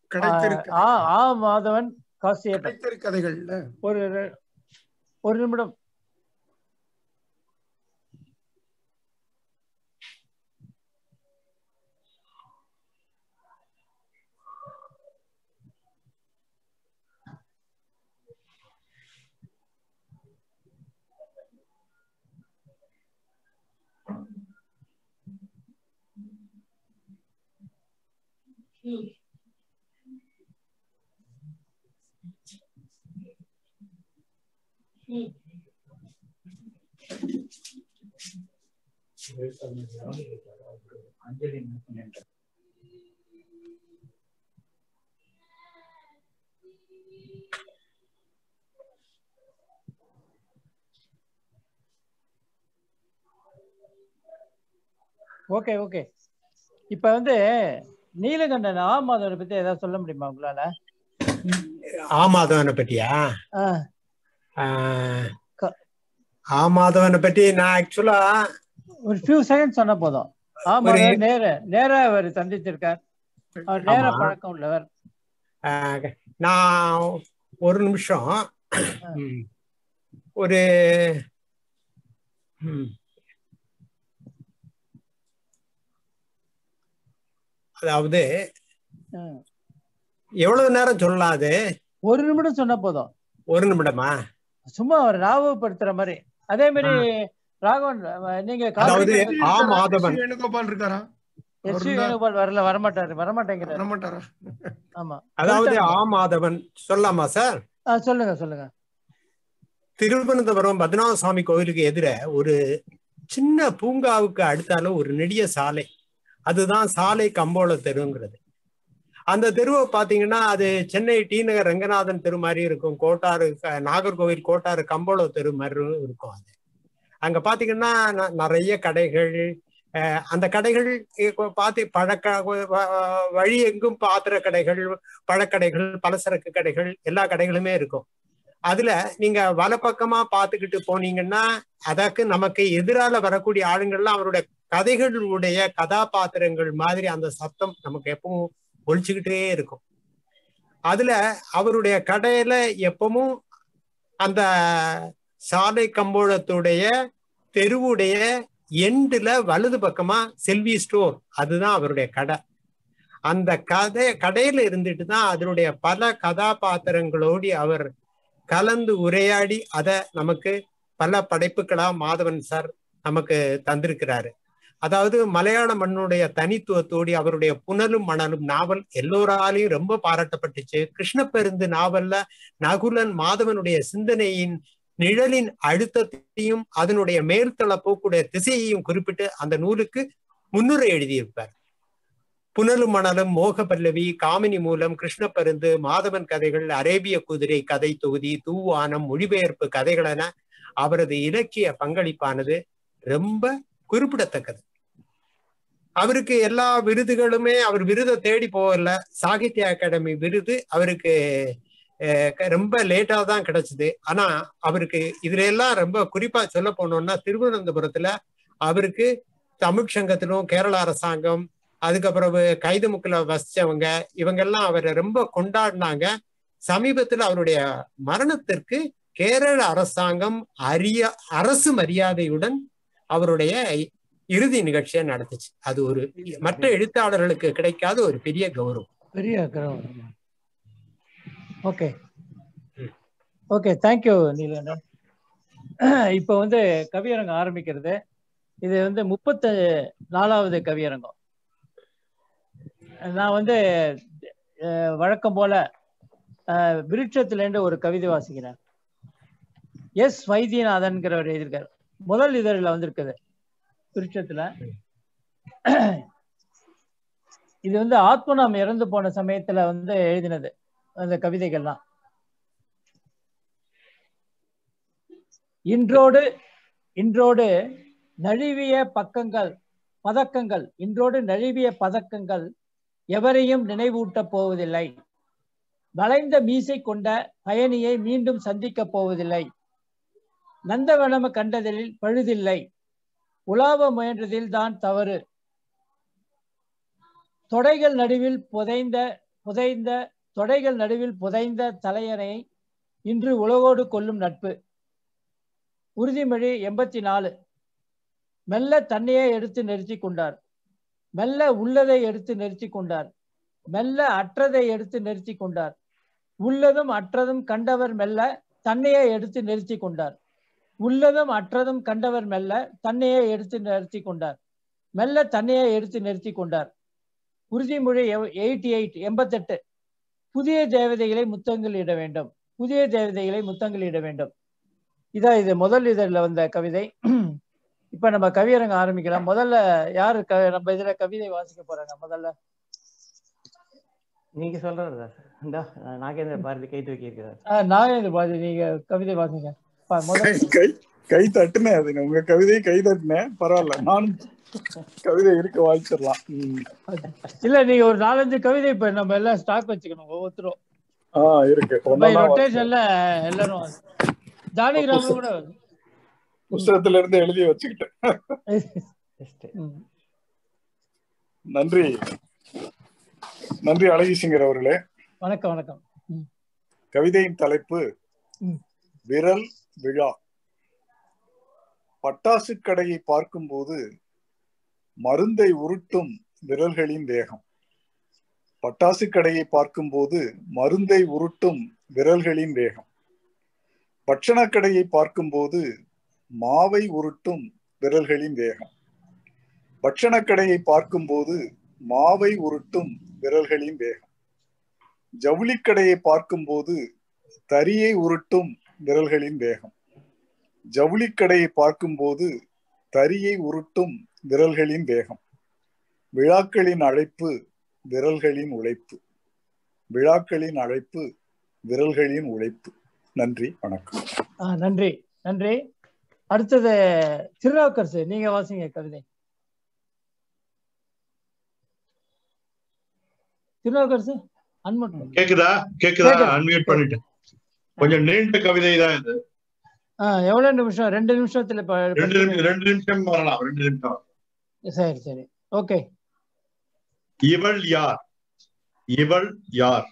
கிடைத்திருக்க ஆ ஆ மாதவன் காசியப்பன் கிடைத்திருக்கதைகள்ல ஒரு ரெ- ஒரு நிமிடம் ஓகே ஓகே இப்ப வந்து நீலகண்டன் ஆ மாதவனை பத்தி ஏதாவது சொல்ல முடியுமா உங்களால ஆமாதவனை பத்தியா ஆ, ஆஹ், க- ஆமாதவனை பத்தி நான் ஆக்சுவலா ஒரு ஃபியூ செகண்ட் சொன்ன போதும் ஆ மாதவன் நேர நேர அவர் சந்திச்சிருக்கார் அவர் நேர ஆமா. பழக்கம் உள்ளவர் நான் ஒரு நிமிஷம் ம். ஒரு ம். அதாவது ம். எவ்வளவு நேரம் சொல்லலாம் அது ஒரு நிமிடம் சொன்ன போதும் ஒரு நிமிடமா சும்மா அவர் ஞாபகப்படுத்துற மாதிரி அதே மாதிரி ராகவன் அஹ், நீங்க அதாவது காமெடி ஆ மாதவன் எஸ். வேணுகோபால் இருக்காரா அவர் எஸ் இருந்தா- வேணுகோபால் வரல வரமாட்டாரு வரமாட்டேங்கிறாரு வரமாட்டாரா ஆமா அதாவது சொல்லிட்டாங்க. ஆ மாதவன் சொல்லலாமா சார் ஆ, சொல்லுங்க சொல்லுங்க திருவனந்தபுரம் பத்மநாப சுவாமி கோவிலுக்கு எதிர ஒரு சின்ன பூங்காவுக்கு அடுத்தால ஒரு நெடிய சாலை அதுதான் சாலை கம்போள தெருங்கிறது அந்த தெருவை பாத்தீங்கன்னா அது சென்னை டி நகர் ரங்கநாதன் தெரு மாதிரி இருக்கும் கோட்டாறு க- நாகர்கோவில் கோட்டாறு கம்போள தெரு மாதிரி இருக்கும் அது அங்க பாத்தீங்கன்னா ந- நிறைய கடைகள் அஹ், அந்த கடைகள் இப்ப பாத்தி பழக்க வ- வ- வழி எங்கும் பாத்திர கடைகள் பழக்கடைகள் பலசரக்கு கடைகள் எல்லா கடைகளுமே இருக்கும் அதுல நீங்க வலப்பக்கமா பாத்துக்கிட்டு போனீங்கன்னா அதற்கு நமக்கு எதிரால வரக்கூடிய ஆளுங்கள்லாம் அவருடைய கதைகளுடைய கதாபாத்திரங்கள் மாதிரி அந்த சத்தம் நமக்கு எப்பவும் ஒழிச்சுக்கிட்டே இருக்கும் அதுல அவருடைய கடையில எப்பவும் அந்த சாலை கம்போளத்துடைய தெருவுடைய எண்டுல வலது பக்கமா செல்வி ஸ்டோர் அதுதான் அவருடைய கடை அந்த கதை கடையில இருந்துட்டு தான் அதனுடைய பல கதாபாத்திரங்களோடு அவர் கலந்து உரையாடி அத நமக்கு பல படைப்புகளா மாதவன் சார் நமக்கு தந்திருக்கிறாரு அதாவது மலையாள மண்ணுடைய தனித்துவத்தோடு அவருடைய புனலும் மணலும் நாவல் எல்லோராலையும் ரொம்ப பாராட்டப்பட்டுச்சு கிருஷ்ணப்பெருந்து நாவல்ல நகுலன் மாதவனுடைய சிந்தனையின் நிழலின் அழுத்தத்தையும் அதனுடைய மேல்தள போக்குடைய திசையையும் குறிப்பிட்டு அந்த நூலுக்கு முன்னுரை எழுதியிருப்பார் புனலும் மணலும் மோக பல்லவி காமினி மூலம் கிருஷ்ணப்பருந்து மாதவன் கதைகள் அரேபிய குதிரை கதை தொகுதி தூவானம் மொழிபெயர்ப்பு கதைகள் என அவரது இலக்கிய பங்களிப்பானது ரொம்ப குறிப்பிடத்தக்கது அவருக்கு எல்லா விருதுகளுமே அவர் விருதை தேடி போகல சாகித்ய அகாடமி விருது அவருக்கு அஹ், க- ரொம்ப லேட்டா தான் கிடைச்சது ஆனா அவருக்கு இதுல எல்லாம் ரொம்ப குறிப்பா சொல்ல போனோம்னா திருவனந்தபுரத்துல அவருக்கு தமிழ் சங்கத்திலும் கேரள அரசாங்கம் அதுக்கப்புறம் கைதுமுக்கில் வசிச்சவங்க இவங்கெல்லாம் அவரை ரொம்ப கொண்டாடினாங்க சமீபத்துல அவருடைய மரணத்திற்கு கேரள அரசாங்கம் அரிய அரசு மரியாதையுடன் அவருடைய இறுதி நிகழ்ச்சியை நடத்துச்சு அது ஒரு மற்ற எழுத்தாளர்களுக்கு கிடைக்காத ஒரு பெரிய கௌரவம் பெரிய ஓகே ஓகே தேங்க்யூ நீலகண்டன் இப்போ வந்து கவியரங்கம் ஆரம்பிக்கிறது இது வந்து முப்பத்து நாலாவது கவியரங்கம் நான் வந்து அஹ், வழக்கம் போல அஹ், விருட்சத்திலேருந்து ஒரு கவிதை வாசிக்கிறேன் எஸ் வைத்தியநாதன்கிறவர் எழுதியிருக்காரு முதல் இதழில் வந்திருக்குது விருட்சத்துல இது வந்து ஆத்மநாம் இறந்து போன சமயத்துல வந்து எழுதினது அந்த கவிதைகள்லாம் இன்றோடு இன்றோடு நழுவிய பக்கங்கள் பதக்கங்கள் இன்றோடு நழுவிய பதக்கங்கள் எவரையும் நினைவூட்டப் போவதில்லை வளைந்த மீசை கொண்ட பயணியை மீண்டும் சந்திக்கப் போவதில்லை நந்தவனம கண்டதில் பழுதில்லை உலாவ முயன்றதில் தான் தவறு தொடைகள் நடுவில் புதைந்த புதைந்த தொடைகள் நடுவில் புதைந்த தலையணை இன்று உலகோடு கொள்ளும் நட்பு உறுதிமொழி எண்பத்தி நாலு மெல்ல தன்னையே எடுத்து நிறுத்தி கொண்டார் மெல்ல உள்ளதை எடுத்து நிறுத்தி கொண்டார் மெல்ல அற்றதை எடுத்து நிறுத்தி கொண்டார் உள்ளதும் அற்றதும் கண்டவர் மெல்ல தன்னையே எடுத்து நிறுத்தி கொண்டார் உள்ளதும் அற்றதும் கண்டவர் மெல்ல தன்னையே எடுத்து நிறுத்தி கொண்டார் மெல்ல தன்னையே எடுத்து நிறுத்தி கொண்டார் உறுதிமொழி எயிட்டி எயிட் எண்பத்தெட்டு புதிய தேவதைகளை முத்தங்கள் இட வேண்டும் புதிய தேவதைகளை முத்தங்கள் இட வேண்டும் இதான் இது முதல் இதழில் வந்த கவிதை இப்ப நம்ம கவியரங்க ஆரம்பிக்கலாம் முதல்ல யாரு க நம்ம இதுல கவிதை வாசிக்க போறாங்க முதல்ல நீங்க சொல்றது இந்த நாகேந்திர பாரதி கை தூக்கி இருக்கிறார் ஆஹ் நாகேந்திர பாதி நீங்க கவிதை வாசிங்க பா- கை முதல்ல கை கை தட்டுனேன் அது உங்க கவிதையை கை தட்டுனேன் பரவாயில்ல நானும் கவிதை இருக்க வாய்ச்சிடலாம் ம். இல்ல நீங்க ஒரு நாலஞ்சு கவிதை இப்ப நம்ம எல்லாம் ஸ்டாக் வச்சுக்கணும் ஒவ்வொருத்தரும் ஆ இருக்கு ஒண்ணா ரொட்டேஷன்ல எல்லாரும் ஜானகிராம கூட புஸ்தகத்துல இருந்து எழுதி வச்சுக்கிட்டேன் Just ம். நன்றி நன்றி அழகிசிங்கர் அவர்களே வணக்கம் வணக்கம் ம். கவிதையின் தலைப்பு ம். விரல் விழா பட்டாசு கடையை பார்க்கும்போது மருந்தை உருட்டும் விரல்களின் வேகம் பட்டாசு கடையை பார்க்கும்போது மருந்தை உருட்டும் விரல்களின் வேகம் பட்சண கடையை பார்க்கும்போது மாவை உருட்டும் விரல்களின் வேகம் பட்சண கடையை பார்க்கும்போது மாவை உருட்டும் விரல்களின் வேகம் ஜவுளிக்கடையை பார்க்கும்போது தரியை உருட்டும் விரல்களின் வேகம் ஜவுளிக்கடையை பார்க்கும்போது தரியை உருட்டும் விரல்களின் வேகம் விழாக்களின் அழைப்பு விரல்களின் உழைப்பு விழாக்களின் அழைப்பு விரல்களின் உழைப்பு நன்றி வணக்கம் ஆ, நன்றி நன்றி அடுத்தது திருநாவுக்கரசு நீங்க வாசிங்க கவிதை திருநாவுக்கரசு அன்மட்டும் கேக்குதா கேக்குதா கேக்குது. அன்மியூட் பண்ணிட்டேன் கொஞ்சம் நீண்ட கவிதை தான் இது ஆஹ் எவ்வளவு நிமிஷம் ரெண்டு நிமிஷத்துல இப்ப ரெண்டு நிமிஷம் ரெண்டு நிமிஷம் வரலாம் ரெண்டு நிமிஷம் சரி சரி ஓகே இவள் யார் இவள் யார்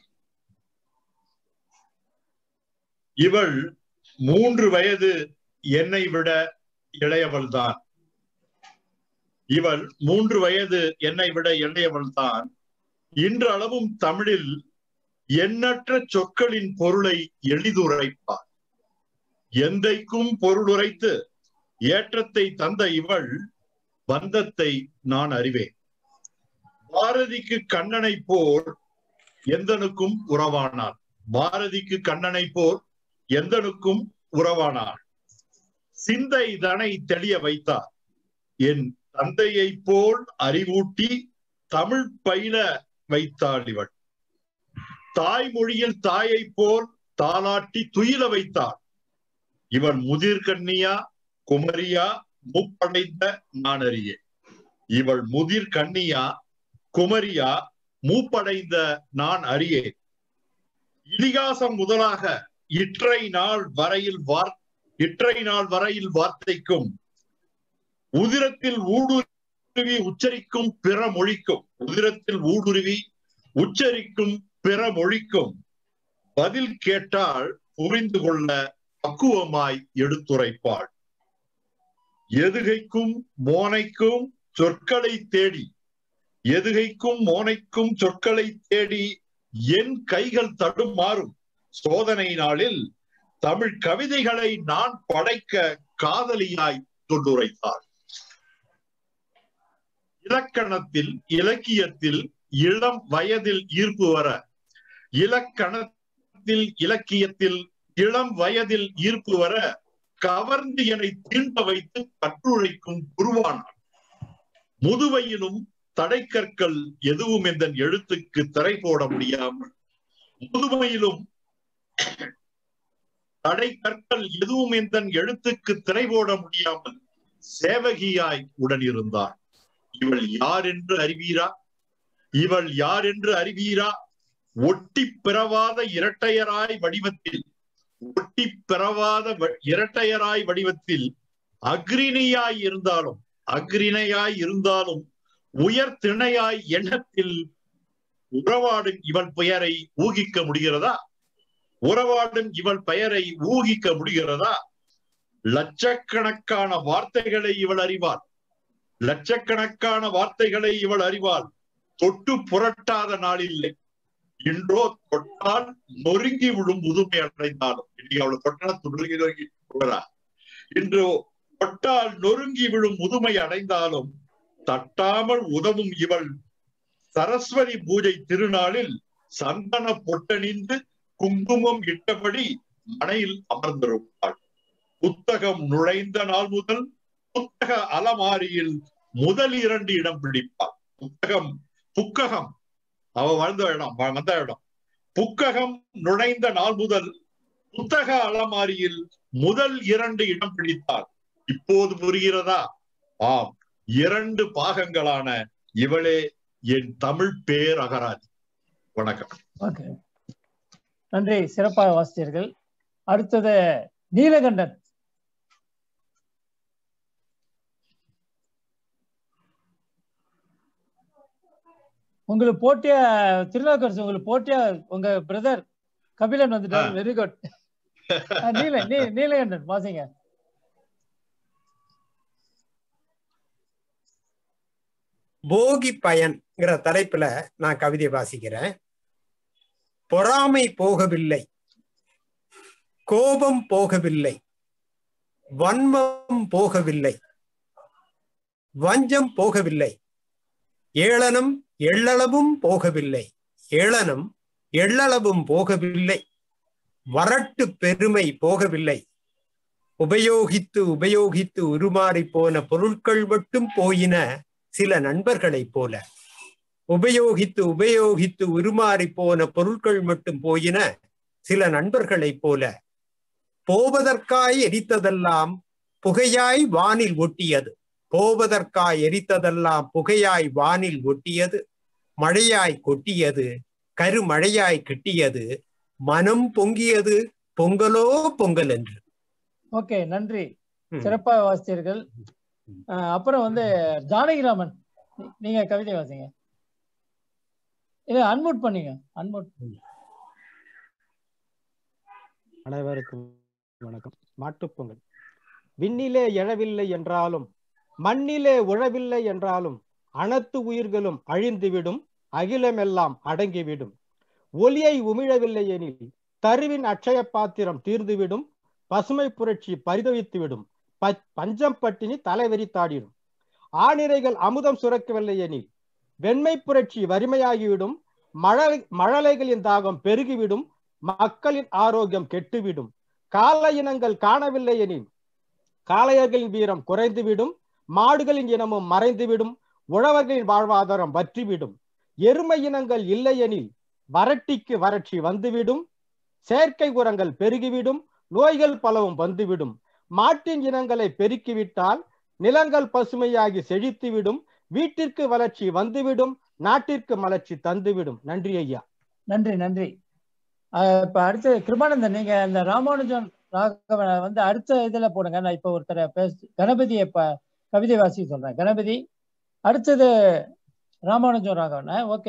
இவள் மூன்று வயது என்னை விட இளையவள்தான் இவள் மூன்று வயது என்னை விட இளையவள்தான் இன்றளவும் தமிழில் எண்ணற்ற சொற்களின் பொருளை எளிதுரைப்பார் எந்தைக்கும் பொருளுரைத்து ஏற்றத்தை தந்த இவள் பந்தத்தை நான் அறிவேன் பாரதிக்கு கண்ணனை போர் எந்தனுக்கும் உறவானாள் பாரதிக்கு கண்ணனை போர் எந்தனுக்கும் உறவானாள் சிந்தை தனை தெளிய வைத்தார் என் தந்தையை போல் அறிவூட்டி தமிழ் பயில வைத்தாள் இவள் தாய்மொழியில் தாயை போல் தாலாட்டி துயில வைத்தாள் இவள் முதிர் கன்னியா குமரியா முப்படைந்த நான் அறியேன் இவள் முதிர் கன்னியா குமரியா மூப்படைந்த நான் அறியேன் இதிகாசம் முதலாக இற்றை நாள் வரையில் வார் இற்றை நாள் வரையில் வார்த்தைக்கும் உதிரத்தில் ஊடுருவி உச்சரிக்கும் பிற மொழிக்கும் உதிரத்தில் ஊடுருவி உச்சரிக்கும் பிற மொழிக்கும் பதில் கேட்டால் புரிந்து கொள்ள பக்குவமாய் எடுத்துரைப்பாள் எதுகைக்கும் மோனைக்கும் சொற்களை தேடி எதுகைக்கும் மோனைக்கும் சொற்களை தேடி என் கைகள் தடுமாறும் சோதனை நாளில் தமிழ் கவிதைகளை நான் படைக்க காதலியாய் தொண்டுரைத்தார் இலக்கணத்தில் இலக்கியத்தில் இளம் வயதில் ஈர்ப்பு வர இலக்கணத்தில் இலக்கியத்தில் இளம் வயதில் ஈர்ப்பு வர கவர்ந்து என்னை தீண்ட வைத்து கற்றுரைக்கும் குருவானார் முதுவையிலும் தடைக்கற்கள் எதுவும் எந்த எழுத்துக்கு திரை போட முடியாமல் முதுமையிலும் தடை கற்கள் எதுவும் எந்த எழுத்துக்கு திரை போட முடியாமல் சேவகியாய் உடனிருந்தார் இவள் யார் என்று அறிவீரா இவள் யார் என்று அறிவீரா ஒட்டி பிறவாத இரட்டையராய் வடிவத்தில் ஒட்டி பிறவாத வ- இரட்டையராய் வடிவத்தில் அக்ரிணியாய் இருந்தாலும் அக்ரிணையாய் இருந்தாலும் உயர் திணையாய் எண்ணத்தில் உறவாடும் இவள் பெயரை ஊகிக்க முடிகிறதா உறவாடும் இவள் பெயரை ஊகிக்க முடிகிறதா லட்சக்கணக்கான வார்த்தைகளை இவள் அறிவாள் லட்சக்கணக்கான வார்த்தைகளை இவள் அறிவாள் தொட்டு புரட்டாத நாள் இல்லை இன்றோ தொட்டால் நொறுங்கி விழும் முதுமை அடைந்தாலும் இன்னைக்கு அவளை தொட்டால் நொறுங்கி நொறுங்கி விடுறா இன்றோ தொட்டால் நொறுங்கி விழும் முதுமை அடைந்தாலும் தட்டாமல் உதவும் இவள் சரஸ்வதி பூஜை திருநாளில் சந்தன பொட்டணிந்து குங்குமம் இட்டபடி மனையில் அமர்ந்திருப்பாள் புத்தகம் நுழைந்த நாள் முதல் புத்தக அலமாரியில் முதல் இரண்டு இடம் பிடிப்பாள் புத்தகம் புக்ககம் அவ வாழ்ந்த இடம் வ- வந்த இடம் புக்ககம் நுழைந்த நாள் முதல் புத்தக அலமாரியில் முதல் இரண்டு இடம் பிடித்தாள் இப்போது புரிகிறதா ஆம் இரண்டு பாகங்களான இவளே என் தமிழ் பேர் அகராதி வணக்கம் ஓகே நன்றி சிறப்பாக வாசித்தீர்கள் அடுத்தது நீலகண்டன் உங்களுக்கு போட்டியா திருநாக்கரசு உங்களுக்கு போட்டியா உங்க பிரதர் கபிலன் வந்துட்டார் வெரி குட் நீல நீ- நீலகண்டன் வாசிங்க போகி பயன்ங்கிற தலைப்புல நான் கவிதை வாசிக்கிறேன் பொறாமை போகவில்லை கோபம் போகவில்லை வன்மம் போகவில்லை வஞ்சம் போகவில்லை ஏளனம் எள்ளளவும் போகவில்லை ஏளனம் எள்ளளவும் போகவில்லை வரட்டு பெருமை போகவில்லை உபயோகித்து உபயோகித்து உருமாறி போன பொருட்கள் மட்டும் போயின சில நண்பர்களைப் போல உபயோகித்து உபயோகித்து உருமாறி போன பொருட்கள் மட்டும் போயின சில நண்பர்களைப் போல போவதற்காய் எரித்ததெல்லாம் புகையாய் வானில் ஒட்டியது போவதற்காய் எரித்ததெல்லாம் புகையாய் வானில் ஒட்டியது மழையாய் கொட்டியது கருமழையாய் கிட்டியது மனம் பொங்கியது பொங்கலோ பொங்கல் என்று ஓகே நன்றி ம். சிறப்பாக வாசித்தீர்கள் அஹ் அப்புறம் வந்து ஜானகிராமன் நீ- நீங்க கவிதை வாசிங்க இல்ல அன்மூட் பண்ணீங்க அன்மூட் அனைவருக்கும் வணக்கம் மாட்டுப்பொங்கல் விண்ணிலே எழவில்லை என்றாலும் மண்ணிலே உழவில்லை என்றாலும் அனைத்து உயிர்களும் அழிந்துவிடும் அகிலமெல்லாம் அடங்கிவிடும் ஒளியை உமிழவில்லை எனில் தருவின் அட்சய பாத்திரம் தீர்ந்துவிடும் பசுமை புரட்சி பரிதவித்துவிடும் ப- பஞ்சம் பட்டினி தலைவெறித்தாடிடும் ஆணிரைகள் அமுதம் சுரக்கவில்லை எனில் வெண்மை புரட்சி வறுமையாகிவிடும் மழலை மழலைகளின் தாகம் பெருகிவிடும் மக்களின் ஆரோக்கியம் கெட்டுவிடும் கால இனங்கள் காணவில்லை எனில் காளையர்களின் வீரம் குறைந்துவிடும் மாடுகளின் இனமும் மறைந்துவிடும் உழவர்களின் வாழ்வாதாரம் வற்றிவிடும் எருமை இனங்கள் இல்லையெனில் வறட்டிக்கு வறட்சி வந்துவிடும் செயற்கை உரங்கள் பெருகிவிடும் நோய்கள் பலவும் வந்துவிடும் மாட்டின் இனங்களை பெருக்கிவிட்டால் நிலங்கள் பசுமையாகி செழித்துவிடும் வீட்டிற்கு வளர்ச்சி வந்துவிடும் நாட்டிற்கு மலர்ச்சி தந்துவிடும் நன்றி ஐயா நன்றி நன்றி அஹ் இப்ப அடுத்து கிருபானந்தன் நீங்க இந்த ராமானுஜன் ராகவனை வந்து அடுத்த இதுல போடுங்க நான் இப்ப ஒருத்தரை பேச கணபதியை இப்ப கவிதை வாசிக்க சொல்றேன் கணபதி அடுத்தது ராமானுஜன் ராகவன் ஓகே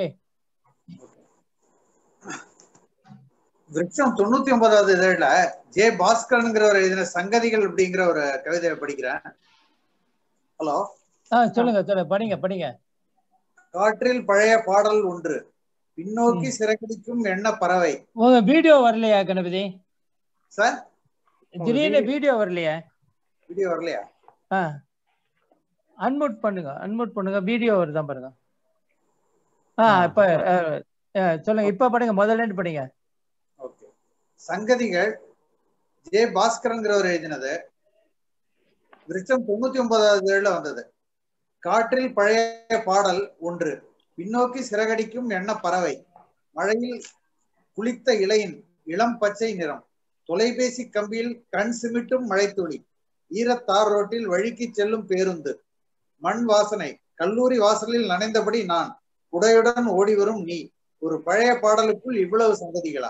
விருட்சம் தொண்ணூத்தி ஒன்பதாவது இதழில் ஜே பாஸ்கரன்ங்கிறவர் எழுதின சங்கதிகள் அப்படிங்கிற ஒரு கவிதையை படிக்கிறேன் ஹலோ ஆ சொல்லுங்க சொல்லுங்க படிங்க படிங்க காற்றில் பழைய பாடல் ஒன்று பின்னோக்கி சிறகடிக்கும் எண்ண பறவை உங்க வீடியோ வரலையா கணபதி சார் திடீர்னு வீடியோ வரலையா வீடியோ வரலையா ஆ அன்மியூட் பண்ணுங்க அன்மியூட் பண்ணுங்க வீடியோ வருதான் பாருங்க ஆ இப்ப அஹ், அஹ், சொல்லுங்க இப்ப படிங்க முதல்ல இருந்து படிங்க ஓகே சங்கதிகள் ஜே பாஸ்கரன்கிறவர் எழுதினது விருட்சம் தொண்ணூத்தி ஒன்பதாவது இதழில் வந்தது காற்றில் பழைய பாடல் ஒன்று பின்னோக்கி சிறகடிக்கும் எண்ண பறவை மழையில் குளித்த இலையின் இளம் பச்சை நிறம் தொலைபேசி கம்பியில் கண் சிமிட்டும் மழைத்துளி ஈரத்தார் ரோட்டில் வழுக்கி செல்லும் பேருந்து மண் வாசனை கல்லூரி வாசலில் நனைந்தபடி நான் குடையுடன் ஓடி வரும் நீ ஒரு பழைய பாடலுக்குள் இவ்வளவு சங்கதிகளா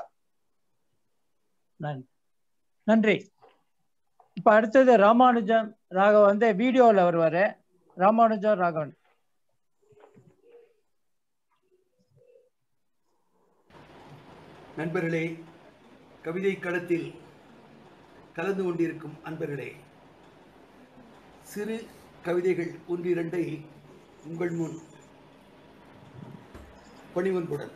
நன்றி இப்ப அடுத்தது ராமானுஜம் ராகவன் வந்து வீடியோல வருவாரு ராமானுஜம் ராகவன் நண்பர்களே கவிதை களத்தில் கலந்து கொண்டிருக்கும் அன்பர்களே சிறு கவிதைகள் ஒன்றிரண்டை உங்கள் முன் பணிவன்புடன்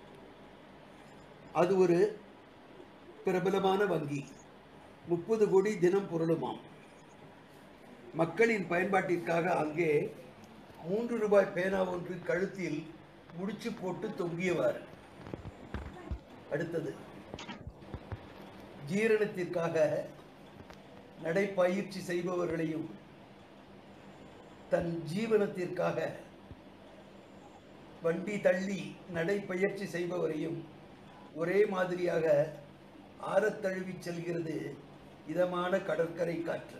அது ஒரு பிரபலமான வங்கி முப்பது கோடி தினம் பொருளுமாம் மக்களின் பயன்பாட்டிற்காக அங்கே மூன்று ரூபாய் பேனா ஒன்று கழுத்தில் முடிச்சு போட்டு தொங்கியவாறு அடுத்தது ஜீரணத்திற்காக நடைப்பயிற்சி செய்பவர்களையும் தன் ஜீவனத்திற்காக வண்டி தள்ளி நடைப்பயிற்சி செய்பவரையும் ஒரே மாதிரியாக ஆறத் தழுவி செல்கிறது இதமான கடற்கரை காற்று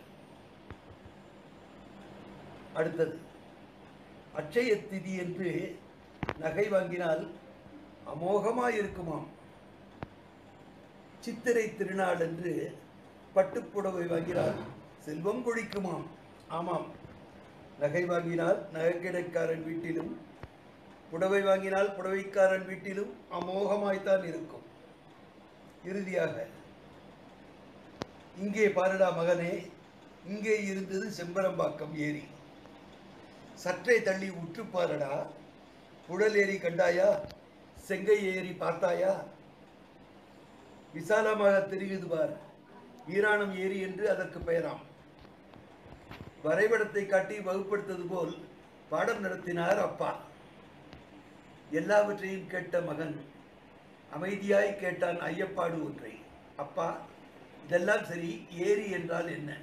அடுத்தது அட்சய திதி என்று நகை வாங்கினால் அமோகமாய் இருக்குமாம் சித்திரை திருநாள் என்று பட்டுப்புடவை வாங்கினால் செல்வம் கொழிக்குமாம் ஆமாம் நகை வாங்கினால் நகைக்கடைக்காரன் வீட்டிலும் புடவை வாங்கினால் புடவைக்காரன் வீட்டிலும் அமோகமாய்த்தான் இருக்கும் இறுதியாக இங்கே பாருடா மகனே இங்கே இருந்தது செம்பரம்பாக்கம் ஏரி சற்றே தள்ளி உற்று பாரடா புழல் ஏரி கண்டாயா செங்கை ஏரி பார்த்தாயா விசாலமாக தெரியுது பார் வீராணம் ஏரி என்று அதற்கு பெயராம் வரைபடத்தை காட்டி வகுப்படுத்தது போல் பாடம் நடத்தினார் அப்பா எல்லாவற்றையும் கேட்ட மகன் அமைதியாய் கேட்டான் ஐயப்பாடு ஒன்றை அப்பா இதெல்லாம் சரி ஏரி என்றால் என்ன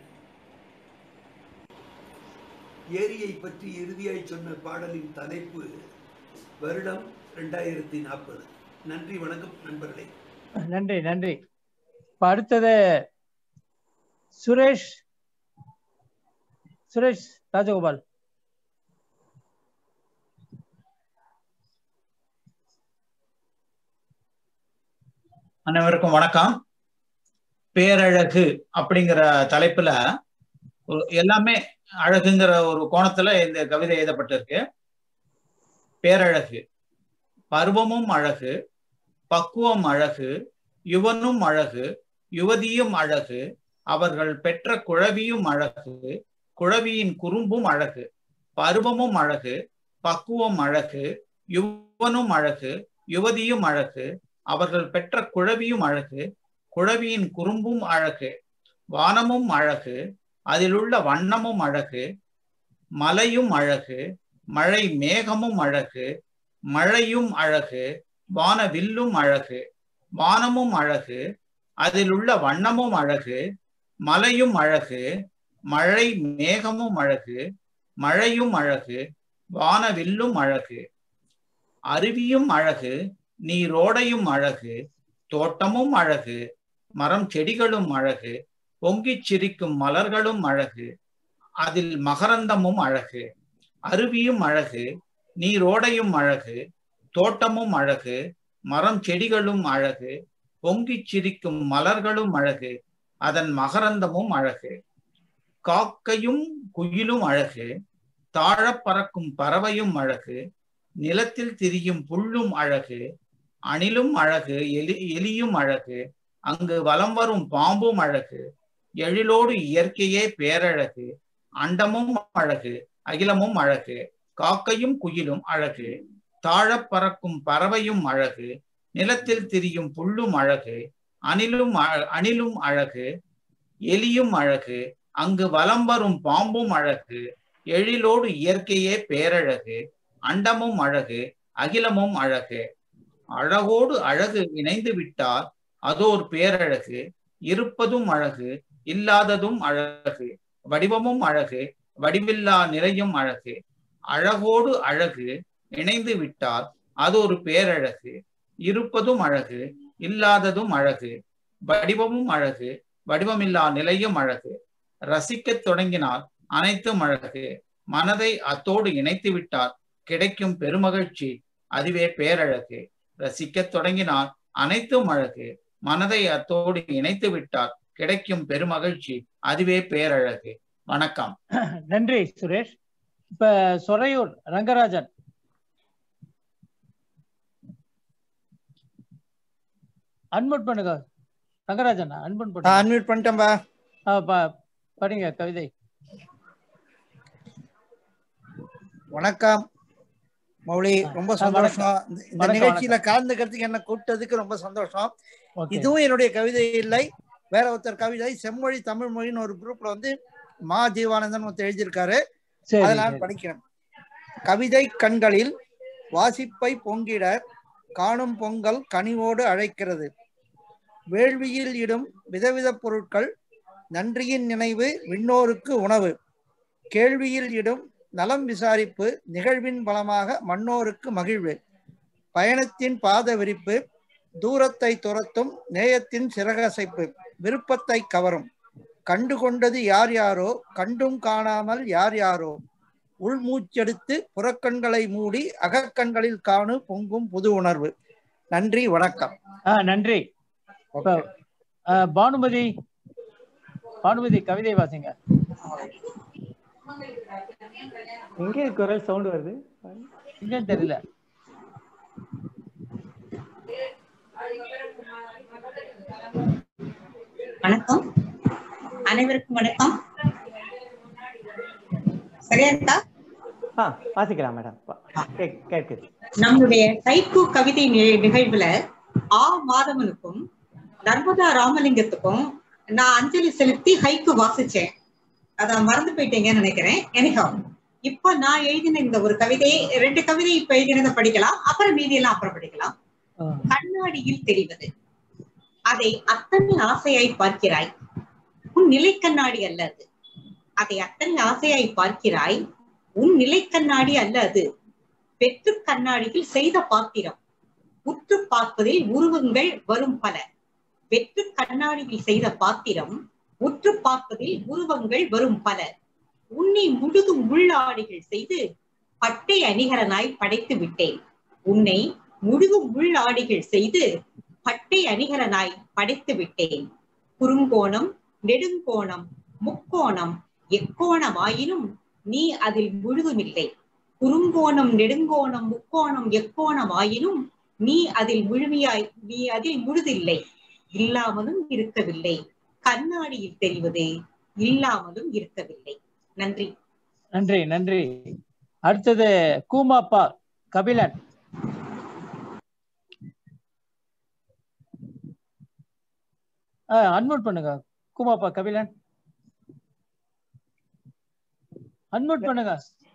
ஏரியை பற்றி இறுதியாய் சொன்ன பாடலின் தலைப்பு வருடம் ரெண்டாயிரத்தி நாற்பது நன்றி வணக்கம் நண்பர்களே நன்றி நன்றி இப்ப அடுத்தது சுரேஷ் சுரேஷ் ராஜகோபால் அனைவருக்கும் வணக்கம் பேரழகு அப்படிங்கிற தலைப்புல ஒரு எல்லாமே அழகுங்கிற ஒரு கோணத்துல இந்த கவிதை எழுதப்பட்டிருக்கு பேரழகு பருவமும் அழகு பக்குவம் அழகு யுவனும் அழகு யுவதியும் அழகு அவர்கள் பெற்ற குழவியும் அழகு குழவியின் குறும்பும் அழகு பருவமும் அழகு பக்குவம் அழகு யுவனும் அழகு யுவதியும் அழகு அவர்கள் பெற்ற குழவியும் அழகு குழவியின் குறும்பும் அழகு வானமும் அழகு அதிலுள்ள வண்ணமும் அழகு மலையும் அழகு மழை மேகமும் அழகு மழையும் அழகு வானவில்லும் அழகு வானமும் அழகு அதிலுள்ள வண்ணமும் அழகு மலையும் அழகு மழை மேகமும் அழகு மழையும் அழகு வானவில்லும் அழகு அருவியும் அழகு நீரோடையும் அழகு தோட்டமும் அழகு மரம் செடிகளும் அழகு பொங்கிச் சிரிக்கும் மலர்களும் அழகு அதில் மகரந்தமும் அழகு அருவியும் அழகு நீரோடையும் அழகு தோட்டமும் அழகு மரம் செடிகளும் அழகு பொங்கிச் சிரிக்கும் மலர்களும் அழகு அதன் மகரந்தமும் அழகு காக்கையும் குயிலும் அழகு தாழப் பறக்கும் பறவையும் அழகு நிலத்தில் திரியும் புல்லும் அழகு அணிலும் அழகு எலி எலியும் அழகு அங்கு வலம் வரும் பாம்பும் அழகு எழிலோடு இயற்கையே பேரழகு அண்டமும் அழகு அகிலமும் அழகு காக்கையும் குயிலும் அழகு தாழப் பறக்கும் பறவையும் அழகு நிலத்தில் திரியும் புல்லும் அழகு அணிலும் அணிலும் அழகு எலியும் அழகு அங்கு வலம் வரும் பாம்பும் அழகு எழிலோடு இயற்கையே பேரழகு அண்டமும் அழகு அகிலமும் அழகு அழகோடு அழகு இணைந்து விட்டால் அதோர் பேரழகு இருப்பதும் அழகு இல்லாததும் அழகு வடிவமும் அழகு வடிவில்லா நிலையும் அழகு அழகோடு அழகு இணைந்து விட்டால் அது ஒரு பேரழகு இருப்பதும் அழகு இல்லாததும் அழகு வடிவமும் அழகு வடிவமில்லா நிலையும் அழகு ரசிக்கத் தொடங்கினால் அனைத்தும் அழகு மனதை அத்தோடு இணைத்து விட்டால் கிடைக்கும் பெருமகிழ்ச்சி அதுவே பேரழகு ரசிக்கத் தொடங்கினால் அனைத்தும் அழகு மனதை அத்தோடு இணைத்து விட்டால் கிடைக்கும் பெருமகிழ்ச்சி அதுவே பேரழகு வணக்கம் நன்றி சுரேஷ் இப்ப சொரையூர் ரங்கராஜன் அன்மியூட் பண்ணுங்க ரங்கராஜன் அன்மியூட் பண்ணுங்க அன்மியூட் பண்ணிட்டேன்பா ஆ, ப- படிங்க கவிதை வணக்கம் மௌலி ரொம்ப ஆ, சந்தோஷம் வணக்கம். இந்த- இந்த வணக்கம், நிகழ்ச்சியில கலந்துக்கிறதுக்கு என்ன கூப்பிட்டதுக்கு ரொம்ப சந்தோஷம் ஓகே. இதுவும் என்னுடைய கவிதை இல்லை வேற ஒருத்தர் கவிதை செம்மொழி தமிழ் மொழின்னு ஒரு குரூப்ல வந்து மா ஜீவானந்தன் ஒருத்தர் எழுதியிருக்காரு சரி, அதை நான் சரி. படிக்கிறேன் கவிதை கண்களில் வாசிப்பை பொங்கிட காணும் பொங்கல் கனிவோடு அழைக்கிறது வேள்வியில் இடும் விதவித பொருட்கள் நன்றியின் நினைவு விண்ணோருக்கு உணவு கேள்வியில் இடும் நலம் விசாரிப்பு நிகழ்வின் பலமாக மன்னோருக்கு மகிழ்வு பயணத்தின் பாத விரிப்பு தூரத்தை துரத்தும் நேயத்தின் சிறகசைப்பு விருப்பத்தை கவரும் கண்டு கொண்டது யார் யாரோ கண்டும் காணாமல் யார் யாரோ உள்மூச்செடுத்து புறக்கண்களை மூடி அகக்கண்களில் காணு பொங்கும் புது உணர்வு நன்றி வணக்கம் ஆ நன்றி இப்ப, ஆ, பானுமதி பானுமதி கவிதை வாசிங்க எங்கே குரல் சவுண்ட் வருது எங்கன்னு தெரியல வணக்கம் அனைவருக்கும் வணக்கம் சரியா இருக்கா ஆ வாசிக்கலாம் மேடம் கேக்- கேட்குது நம்முடைய கைக்கு கவிதை நி- நிகழ்வுல ஆ மாதவனுக்கும் நர்மதா ராமலிங்கத்துக்கும் நான் அஞ்சலி செலுத்தி ஹைக்கு வாசிச்சேன் அத மறந்து போயிட்டீங்கன்னு நினைக்கிறேன் எனக்கும் இப்ப நான் எழுதின இந்த ஒரு கவிதை ரெண்டு கவிதை இப்ப எழுதினதை படிக்கலாம் அப்புறம் மீதியெல்லாம் அப்புறம் படிக்கலாம் கண்ணாடியில் தெரிவது அதை அத்தனை ஆசையாய் பார்க்கிறாய் உன் நிலை கண்ணாடி அல்ல அது அதை அத்தனை ஆசையாய் பார்க்கிறாய் உன் நிலை கண்ணாடி அல்ல அது வெற்று கண்ணாடியில் செய்த பாத்திரம் உற்று பார்ப்பதில் உருவங்கள் வரும் பல வெற்று கண்ணாடியில் செய்த பாத்திரம் உற்று பார்ப்பதில் உருவங்கள் வரும் பல உன்னை முழுதும் உள்ளாடிகள் செய்து பட்டை அணிகரனாய் படைத்து விட்டேன் உன்னை முழுதும் உள்ளாடிகள் செய்து பட்டை அணிகரனாய் படைத்து விட்டேன் குறுங்கோணம் நெடுங்கோணம் முக்கோணம் எக்கோணமாயினும் நீ அதில் முழுதுமில்லை குறுங்கோணம் நெடுங்கோணம் முக்கோணம் எக்கோணம் ஆயினும் நீ அதில் முழுமையாய் நீ அதில் முழுதில்லை இல்லாமலும் இருக்கவில்லை கண்ணாடியில் தெரிவது இல்லாமலும் இருக்கவில்லை நன்றி நன்றி நன்றி அடுத்தது கூமாப்பா கபிலன் அன்மியூட் பண்ணுங்க கூமாப்பா கபிலன் அன்மியூட் பண்ணுங்க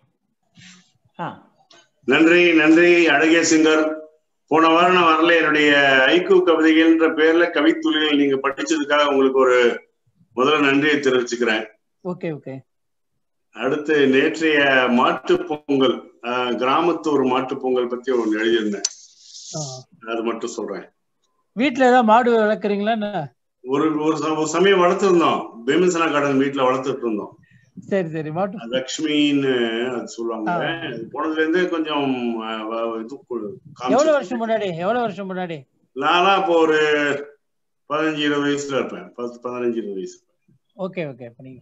நன்றி நன்றி அழகிய சிங்கர் போன வாரம் நான் வரல என்னுடைய ஐக்கு கவிதைகள்ன்ற பேர்ல கவித்துளிகள் நீங்க படிச்சதுக்காக உங்களுக்கு ஒரு முதல்ல நன்றியை தெரிவிச்சுக்கிறேன் ஓகே ஓகே அடுத்து நேற்றைய மாட்டுப் பொங்கல் ஆஹ், கிராமத்தூர் மாட்டுப் பொங்கல் பத்தி ஒண்ணு எழுதியிருந்தேன் அது மட்டும் சொல்றேன் வீட்டுல ஏதாவது மாடு வளர்க்குறீங்களா என்ன? ஒரு ஒரு ச- ஒரு சமயம் வளர்த்துருந்தோம் பீமசனா கார்டன் வீட்டுல வளர்த்துட்டு இருந்தோம் சரி சரி மாட்டு லக்ஷ்மின்னு அது சொல்லுவாங்க அது போனதுல இருந்து கொஞ்சம் ஆஹ், வ- இது கு- காமிச்சு- எவ்வளவு வருஷம் முன்னாடி எவ்வளவு வருஷம் முன்னாடி நான்லாம் இப்போ ஒரு பதினஞ்சு இருபது வயசுல இருப்பேன் பத்து பதினஞ்சு இருபது வயசு ஓகே ஓகே பண்ணீங்க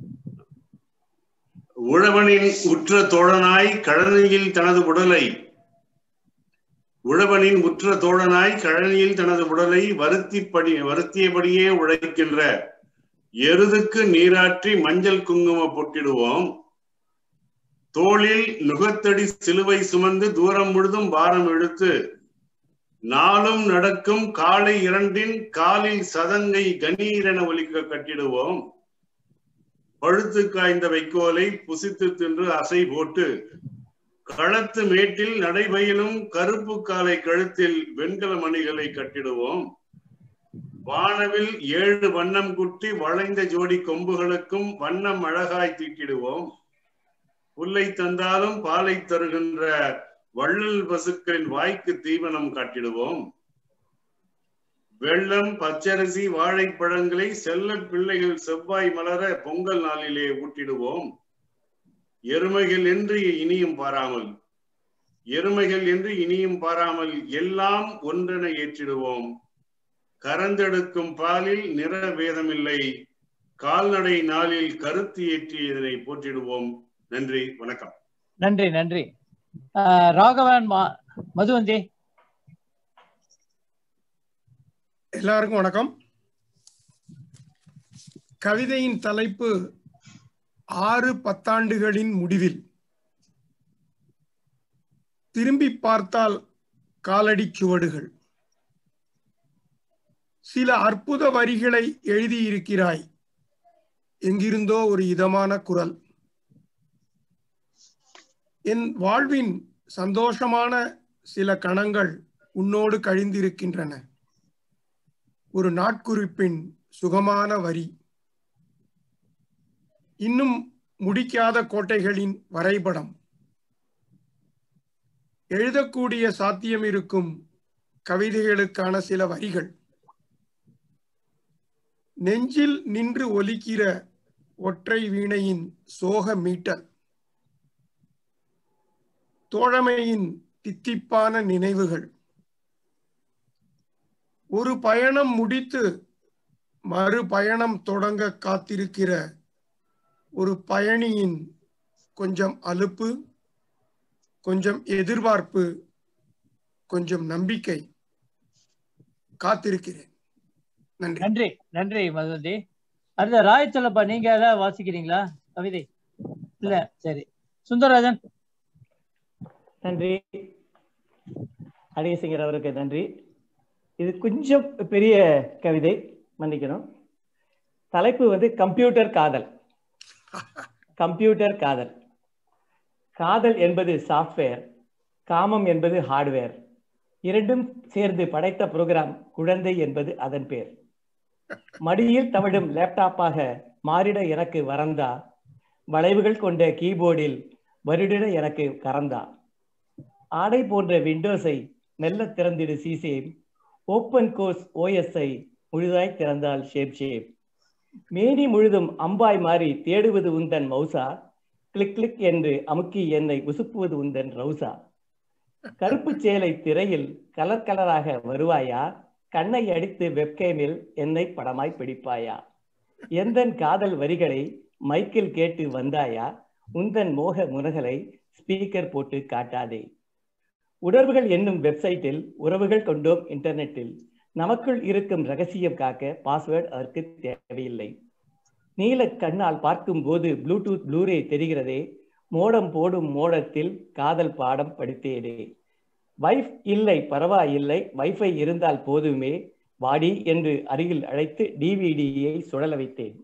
உழவனின் உற்ற தோழனாய் கழனியில் தனது உடலை உழவனின் உற்ற தோழனாய் கழனியில் தனது உடலை வருத்திப்படி வருத்தியபடியே உழைக்கின்ற எருதுக்கு நீராற்றி மஞ்சள் குங்கும பொட்டிடுவோம் தோளில் நுகத்தடி சிலுவை சுமந்து தூரம் முழுதும் பாரம் இழுத்து நாளும் நடக்கும் காலை இரண்டின் காலில் சதங்கை கணீரென ஒலிக்க கட்டிடுவோம் பழுத்து காய்ந்த வைக்கோலை புசித்து தின்று அசை போட்டு களத்து மேட்டில் நடைபயிலும் கருப்பு காலை கழுத்தில் வெண்கல மணிகளை கட்டிடுவோம் வானவில் ஏழு வண்ணம் குட்டி வளைந்த ஜோடி கொம்புகளுக்கும் வண்ணம் அழகாய் தீட்டிடுவோம் புல்லை தந்தாலும் பாலை தருகின்ற வள்ளல் பசுக்களின் வாய்க்கு தீவனம் காட்டிடுவோம் வெள்ளம் பச்சரிசி வாழைப்பழங்களை செல்ல பிள்ளைகள் செவ்வாய் மலர பொங்கல் நாளிலே ஊட்டிடுவோம் எருமைகள் என்று இனியும் பாராமல் எருமைகள் என்று இனியும் பாராமல் எல்லாம் ஒன்றென ஏற்றிடுவோம் கறந்தெடுக்கும் பாலில் நிற பேதமில்லை கால்நடை நாளில் கருத்து ஏற்றி இதனை போற்றிடுவோம் நன்றி வணக்கம் நன்றி நன்றி ஆஹ் ராகவன் மா- மதுவந்தி எல்லாருக்கும் வணக்கம் கவிதையின் தலைப்பு ஆறு பத்தாண்டுகளின் முடிவில் திரும்பி பார்த்தால் காலடி சுவடுகள் சில அற்புத வரிகளை எழுதியிருக்கிறாய் எங்கிருந்தோ ஒரு இதமான குரல் என் வாழ்வின் சந்தோஷமான சில கணங்கள் உன்னோடு கழிந்திருக்கின்றன ஒரு நாட்குறிப்பின் சுகமான வரி இன்னும் முடிக்காத கோட்டைகளின் வரைபடம் எழுதக்கூடிய சாத்தியம் இருக்கும் கவிதைகளுக்கான சில வரிகள் நெஞ்சில் நின்று ஒலிக்கிற ஒற்றை வீணையின் சோக மீட்டல் தோழமையின் தித்திப்பான நினைவுகள் ஒரு பயணம் முடித்து மறு பயணம் தொடங்க காத்திருக்கிற ஒரு பயணியின் கொஞ்சம் அலுப்பு கொஞ்சம் எதிர்பார்ப்பு கொஞ்சம் நம்பிக்கை காத்திருக்கிறேன் நன்றி நன்றி நன்றி மதுவந்தி அடுத்த ராய் செல்லப்பா நீங்க ஏதாவது வாசிக்கிறீங்களா கவிதை இல்ல சரி சுந்தரராஜன் நன்றி அழகேசிங்கர் அவருக்கு நன்றி இது கொஞ்சம் பெரிய கவிதை மன்னிக்கணும் தலைப்பு வந்து கம்ப்யூட்டர் காதல் கம்ப்யூட்டர் காதல் காதல் என்பது சாஃப்ட்வேர் காமம் என்பது ஹார்ட்வேர் இரண்டும் சேர்ந்து படைத்த புரோகிராம் குழந்தை என்பது அதன் பேர் மடியில் தவிடும் லேப்டாப்பாக மாறிட எனக்கு வரந்தா வளைவுகள் கொண்ட கீபோர்டில் வருடிட எனக்கு கறந்தா ஆடை போன்ற விண்டோஸை மெல்ல திறந்திடு சிசேம் ஓப்பன் கோர்ஸ் ஓஎஸ்ஐ முழுதாய் திறந்தால் ஷேப் ஷேப் மேனி முழுதும் அம்பாய் மாறி தேடுவது உந்தன் மௌசா கிளிக் கிளிக் என்று அமுக்கி என்னை உசுப்புவது உந்தன் ரவுசா கருப்பு சேலை திரையில் கலர் கலராக வருவாயா கண்ணை அடித்து வெப்கேமில் என்னை படமாய் பிடிப்பாயா எந்தன் காதல் வரிகளை மைக்கில் கேட்டு வந்தாயா உந்தன் மோக முனகலை ஸ்பீக்கர் போட்டு காட்டாதே உணர்வுகள் என்னும் வெப்சைட்டில் உறவுகள் கொண்டோம் இன்டர்நெட்டில் நமக்குள் இருக்கும் ரகசியம் காக்க பாஸ்வேர்டு அதற்கு தேவையில்லை நீல கண்ணால் பார்க்கும் போது ப்ளூடூத் ப்ளூரே தெரிகிறதே மோடம் போடும் மோடத்தில் காதல் பாடம் படித்தேனே வைஃப் இல்லை பரவாயில்லை வைஃபை இருந்தால் போதுமே வாடி என்று அருகில் அழைத்து டிவிடியை சுழல வைத்தேன்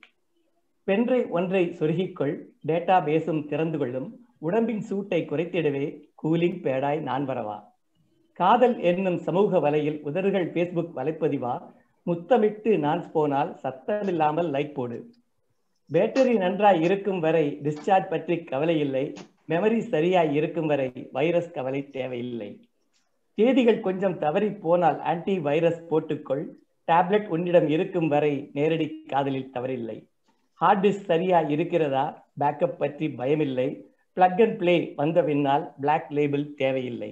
பென்றை ஒன்றை சொருகிக்கொள் டேட்டா பேஸும் திறந்து கொள்ளும் உடம்பின் சூட்டை குறைத்திடவே கூலிங் பேடாய் நான் வரவா காதல் என்னும் சமூக வலையில் உதறுகள் பேஸ்புக் வலைப்பதிவா முத்தமிட்டு நான் போனால் சத்தமில்லாமல் லைக் போடு பேட்டரி நன்றாய் இருக்கும் வரை டிஸ்சார்ஜ் பற்றி கவலை இல்லை மெமரி சரியாய் இருக்கும் வரை வைரஸ் கவலை தேவையில்லை தேதிகள் கொஞ்சம் தவறி போனால் ஆன்டி வைரஸ் போட்டுக்கொள் டேப்லெட் உன்னிடம் இருக்கும் வரை நேரடி காதலில் தவறில்லை ஹார்ட் டிஸ்க் சரியா இருக்கிறதா பேக்கப் பற்றி பயமில்லை பிளக் அண்ட் பிளே வந்த பின்னால் பிளாக் லேபிள் தேவையில்லை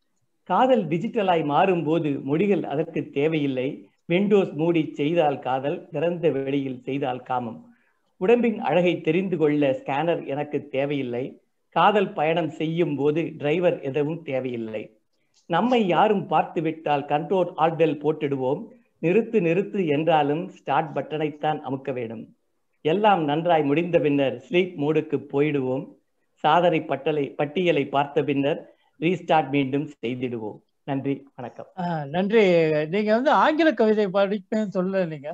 காதல் டிஜிட்டலாய் மாறும் போது மொழிகள் அதற்கு தேவையில்லை விண்டோஸ் மூடி செய்தால் காதல் திறந்த வெளியில் செய்தால் காமம் உடம்பின் அழகை தெரிந்து கொள்ள ஸ்கேனர் எனக்கு தேவையில்லை காதல் பயணம் செய்யும் போது டிரைவர் எதுவும் தேவையில்லை நம்மை யாரும் பார்த்து விட்டால் கண்ட்ரோல் ஆல்டெல் போட்டிடுவோம் நிறுத்து நிறுத்து என்றாலும் ஸ்டார்ட் பட்டனைத்தான் அமுக்க வேண்டும் எல்லாம் நன்றாய் முடிந்த பின்னர் ஸ்லீப் மோடுக்கு போயிடுவோம் சாதனை பட்டலை பட்டியலை பார்த்த பின்னர் ரீஸ்டார்ட் மீண்டும் செய்திடுவோம் நன்றி வணக்கம் ஆஹ் நன்றி நீங்க வந்து ஆங்கில கவிதை படிப்பேன்னு சொல்லல நீங்க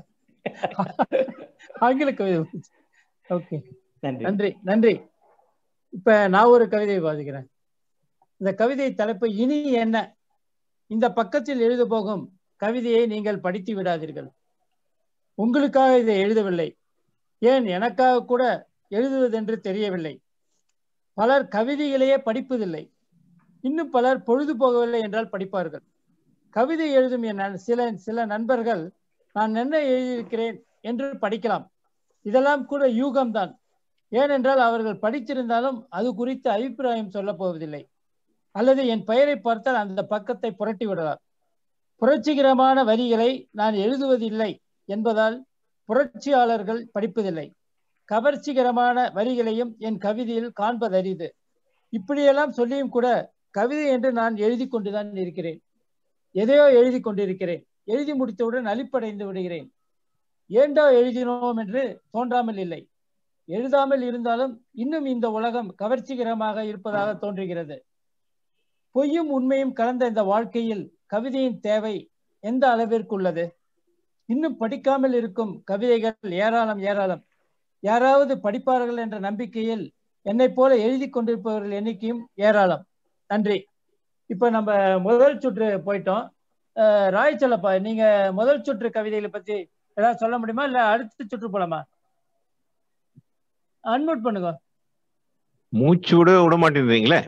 ஆங்கில கவிதை ஓகே நன்றி நன்றி நன்றி இப்ப நான் ஒரு கவிதை வாசிக்கிறேன் இந்த கவிதை தலைப்பு இனி என்ன இந்த பக்கத்தில் எழுத போகும் கவிதையை நீங்கள் படித்து விடாதீர்கள் உங்களுக்காக இதை எழுதவில்லை ஏன் எனக்காக கூட எழுதுவதென்று தெரியவில்லை பலர் கவிதைகளையே படிப்பதில்லை இன்னும் பலர் பொழுது போகவில்லை என்றால் படிப்பார்கள் கவிதை எழுதும் என் நண்- சில சில நண்பர்கள் நான் என்ன எழுதியிருக்கிறேன் என்று படிக்கலாம் இதெல்லாம் கூட யூகம்தான் ஏனென்றால் அவர்கள் படித்திருந்தாலும் அது குறித்து அபிப்பிராயம் சொல்லப் போவதில்லை அல்லது என் பெயரை பார்த்தால் அந்த பக்கத்தை புரட்டி விடலாம் புரட்சிகரமான வரிகளை நான் எழுதுவதில்லை என்பதால் புரட்சியாளர்கள் படிப்பதில்லை கவர்ச்சிகரமான வரிகளையும் என் கவிதையில் காண்பதரிது இப்படியெல்லாம் சொல்லியும் கூட கவிதை என்று நான் எழுதி கொண்டுதான் இருக்கிறேன் எதையோ எழுதி கொண்டிருக்கிறேன் எழுதி முடித்தவுடன் அலிப்படைந்து விடுகிறேன் ஏண்டா எழுதினோம் என்று தோன்றாமல் இல்லை எழுதாமல் இருந்தாலும் இன்னும் இந்த உலகம் கவர்ச்சிகரமாக இருப்பதாக தோன்றுகிறது பொய்யும் உண்மையும் கலந்த இந்த வாழ்க்கையில் கவிதையின் தேவை எந்த அளவிற்கு உள்ளது இன்னும் படிக்காமல் இருக்கும் கவிதைகள் ஏராளம் ஏராளம் யாராவது படிப்பார்கள் என்ற நம்பிக்கையில் என்னை போல எழுதி கொண்டிருப்பவர்கள் எண்ணிக்கையும் ஏராளம் நன்றி இப்ப நம்ம முதல் சுற்று போயிட்டோம் அஹ் ராய் செல்லப்பா நீங்க முதல் சுற்று கவிதைகளை பத்தி ஏதாவது சொல்ல முடியுமா இல்ல அடுத்த சுற்று போலாமா அன்மியூட் பண்ணுங்க மூச்சு விட விட மாட்டேன்றீங்களே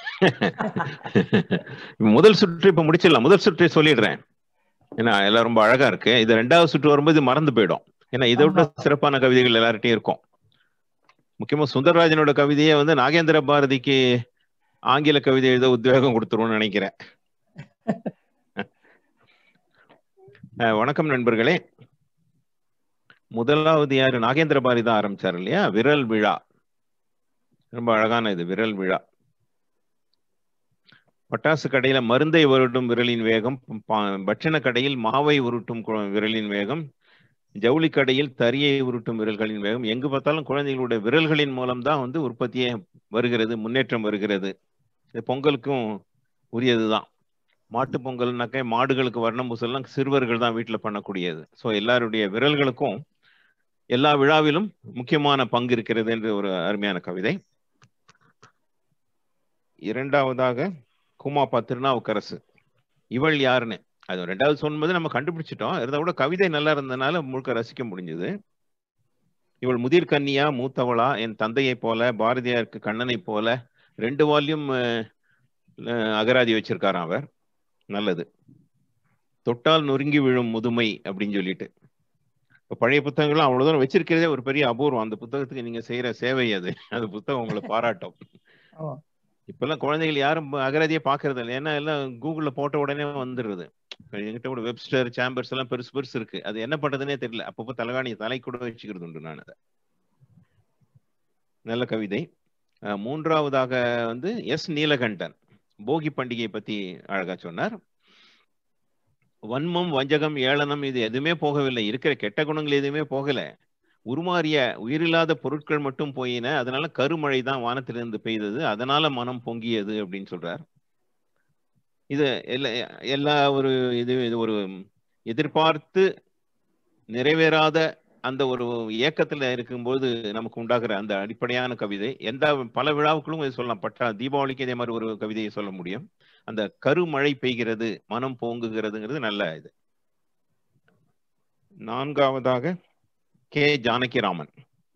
முதல் சுற்று இப்ப முடிச்சிடலாம் முதல் சுற்றை சொல்லிடுறேன் ஏன்னா எல்லாம் ரொம்ப அழகா இருக்கு இது ரெண்டாவது சுற்று வரும்போது மறந்து போயிடும் ஏன்னா இதை விட சிறப்பான கவிதைகள் எல்லார்ட்டையும் இருக்கும் முக்கியமா சுந்தரராஜனோட கவிதையை வந்து நாகேந்திர பாரதிக்கு ஆங்கில கவிதை எழுத உத்வேகம் கொடுத்துருவோம்னு நினைக்கிறேன் அஹ் வணக்கம் நண்பர்களே முதலாவது யாரு நாகேந்திர பாரதி தான் ஆரம்பிச்சார் இல்லையா விரல் விழா ரொம்ப அழகான இது விரல் விழா பட்டாசு கடையில மருந்தை உருட்டும் விரலின் வேகம் பா- பட்சண கடையில் மாவை உருட்டும் கு- விரலின் வேகம் ஜவுளி கடையில் தறியை உருட்டும் விரல்களின் வேகம் எங்கு பார்த்தாலும் குழந்தைகளுடைய விரல்களின் மூலம்தான் வந்து உற்பத்தியே வருகிறது முன்னேற்றம் வருகிறது இது பொங்கலுக்கும் உரியதுதான் மாட்டு பொங்கல்னாக்க மாடுகளுக்கு வர்ணம் பூசல்லாம் சிறுவர்கள் தான் வீட்டில் பண்ணக்கூடியது ஸோ எல்லாருடைய விரல்களுக்கும் எல்லா விழாவிலும் முக்கியமான பங்கு இருக்கிறது என்று ஒரு அருமையான கவிதை இரண்டாவதாக குமாப்பா திருநாவுக்கரசு இவள் யாருன்னு அது ரெண்டாவது சொல்லும்போது நம்ம கண்டுபிடிச்சிட்டோம் இருந்தா கூட கவிதை நல்லா இருந்ததுனால முழுக்க ரசிக்க முடிஞ்சது இவள் முதிர் கன்னியா மூத்தவளா என் தந்தையை போல பாரதியாருக்கு கண்ணனை போல ரெண்டு வால்யூம் அகராதி வச்சிருக்காராம் அவர் நல்லது தொட்டால் நொறுங்கி விழும் முதுமை அப்படின்னு சொல்லிட்டு இப்ப பழைய புத்தகங்கள்லாம் அவ்வளவு தூரம் வச்சிருக்கிறதே ஒரு பெரிய அபூர்வம் அந்த புத்தகத்துக்கு நீங்க செய்யற சேவை அது அந்த புத்தகம் உங்களை பாராட்டும் ஆமா. இப்பெல்லாம் குழந்தைகள் யாரும் அகராதியே பாக்குறது இல்லை ஏன்னா எல்லாம் கூகுள்ல போட்ட உடனே வந்துடுது இப்ப என்கிட்ட கூட வெப்ஸ்டர் சேம்பர்ஸ் எல்லாம் பெருசு பெருசு இருக்கு அது என்ன பண்றதுனே தெரியல அப்பப்போ தலகாணி தலை கூட வச்சுக்கிறது உண்டு நான் அதை நல்ல கவிதை அஹ் மூன்றாவதாக வந்து எஸ் நீலகண்டன் போகி பண்டிகையை பத்தி அழகா சொன்னார் வன்மம் வஞ்சகம் ஏளனம் இது எதுவுமே போகவில்லை இருக்கிற கெட்ட குணங்கள் எதுவுமே போகல உருமாறிய உயிரில்லாத பொருட்கள் மட்டும் போயின அதனால கருமழை தான் வானத்திலிருந்து பெய்தது அதனால மனம் பொங்கியது அப்படின்னு சொல்றார் இது எல்லா எல்லா ஒரு இது இது ஒரு எதிர்பார்த்து நிறைவேறாத அந்த ஒரு ஏக்கத்துல இருக்கும்போது நமக்கு உண்டாகிற அந்த அடிப்படையான கவிதை எந்த பல விழாவுக்களும் இது சொல்லலாம் பட்டா தீபாவளிக்கு இதே மாதிரி ஒரு கவிதையை சொல்ல முடியும் அந்த கருமழை பெய்கிறது மனம் பொங்குகிறதுங்கிறது நல்ல இது நான்காவதாக கே ஜானகிராமன்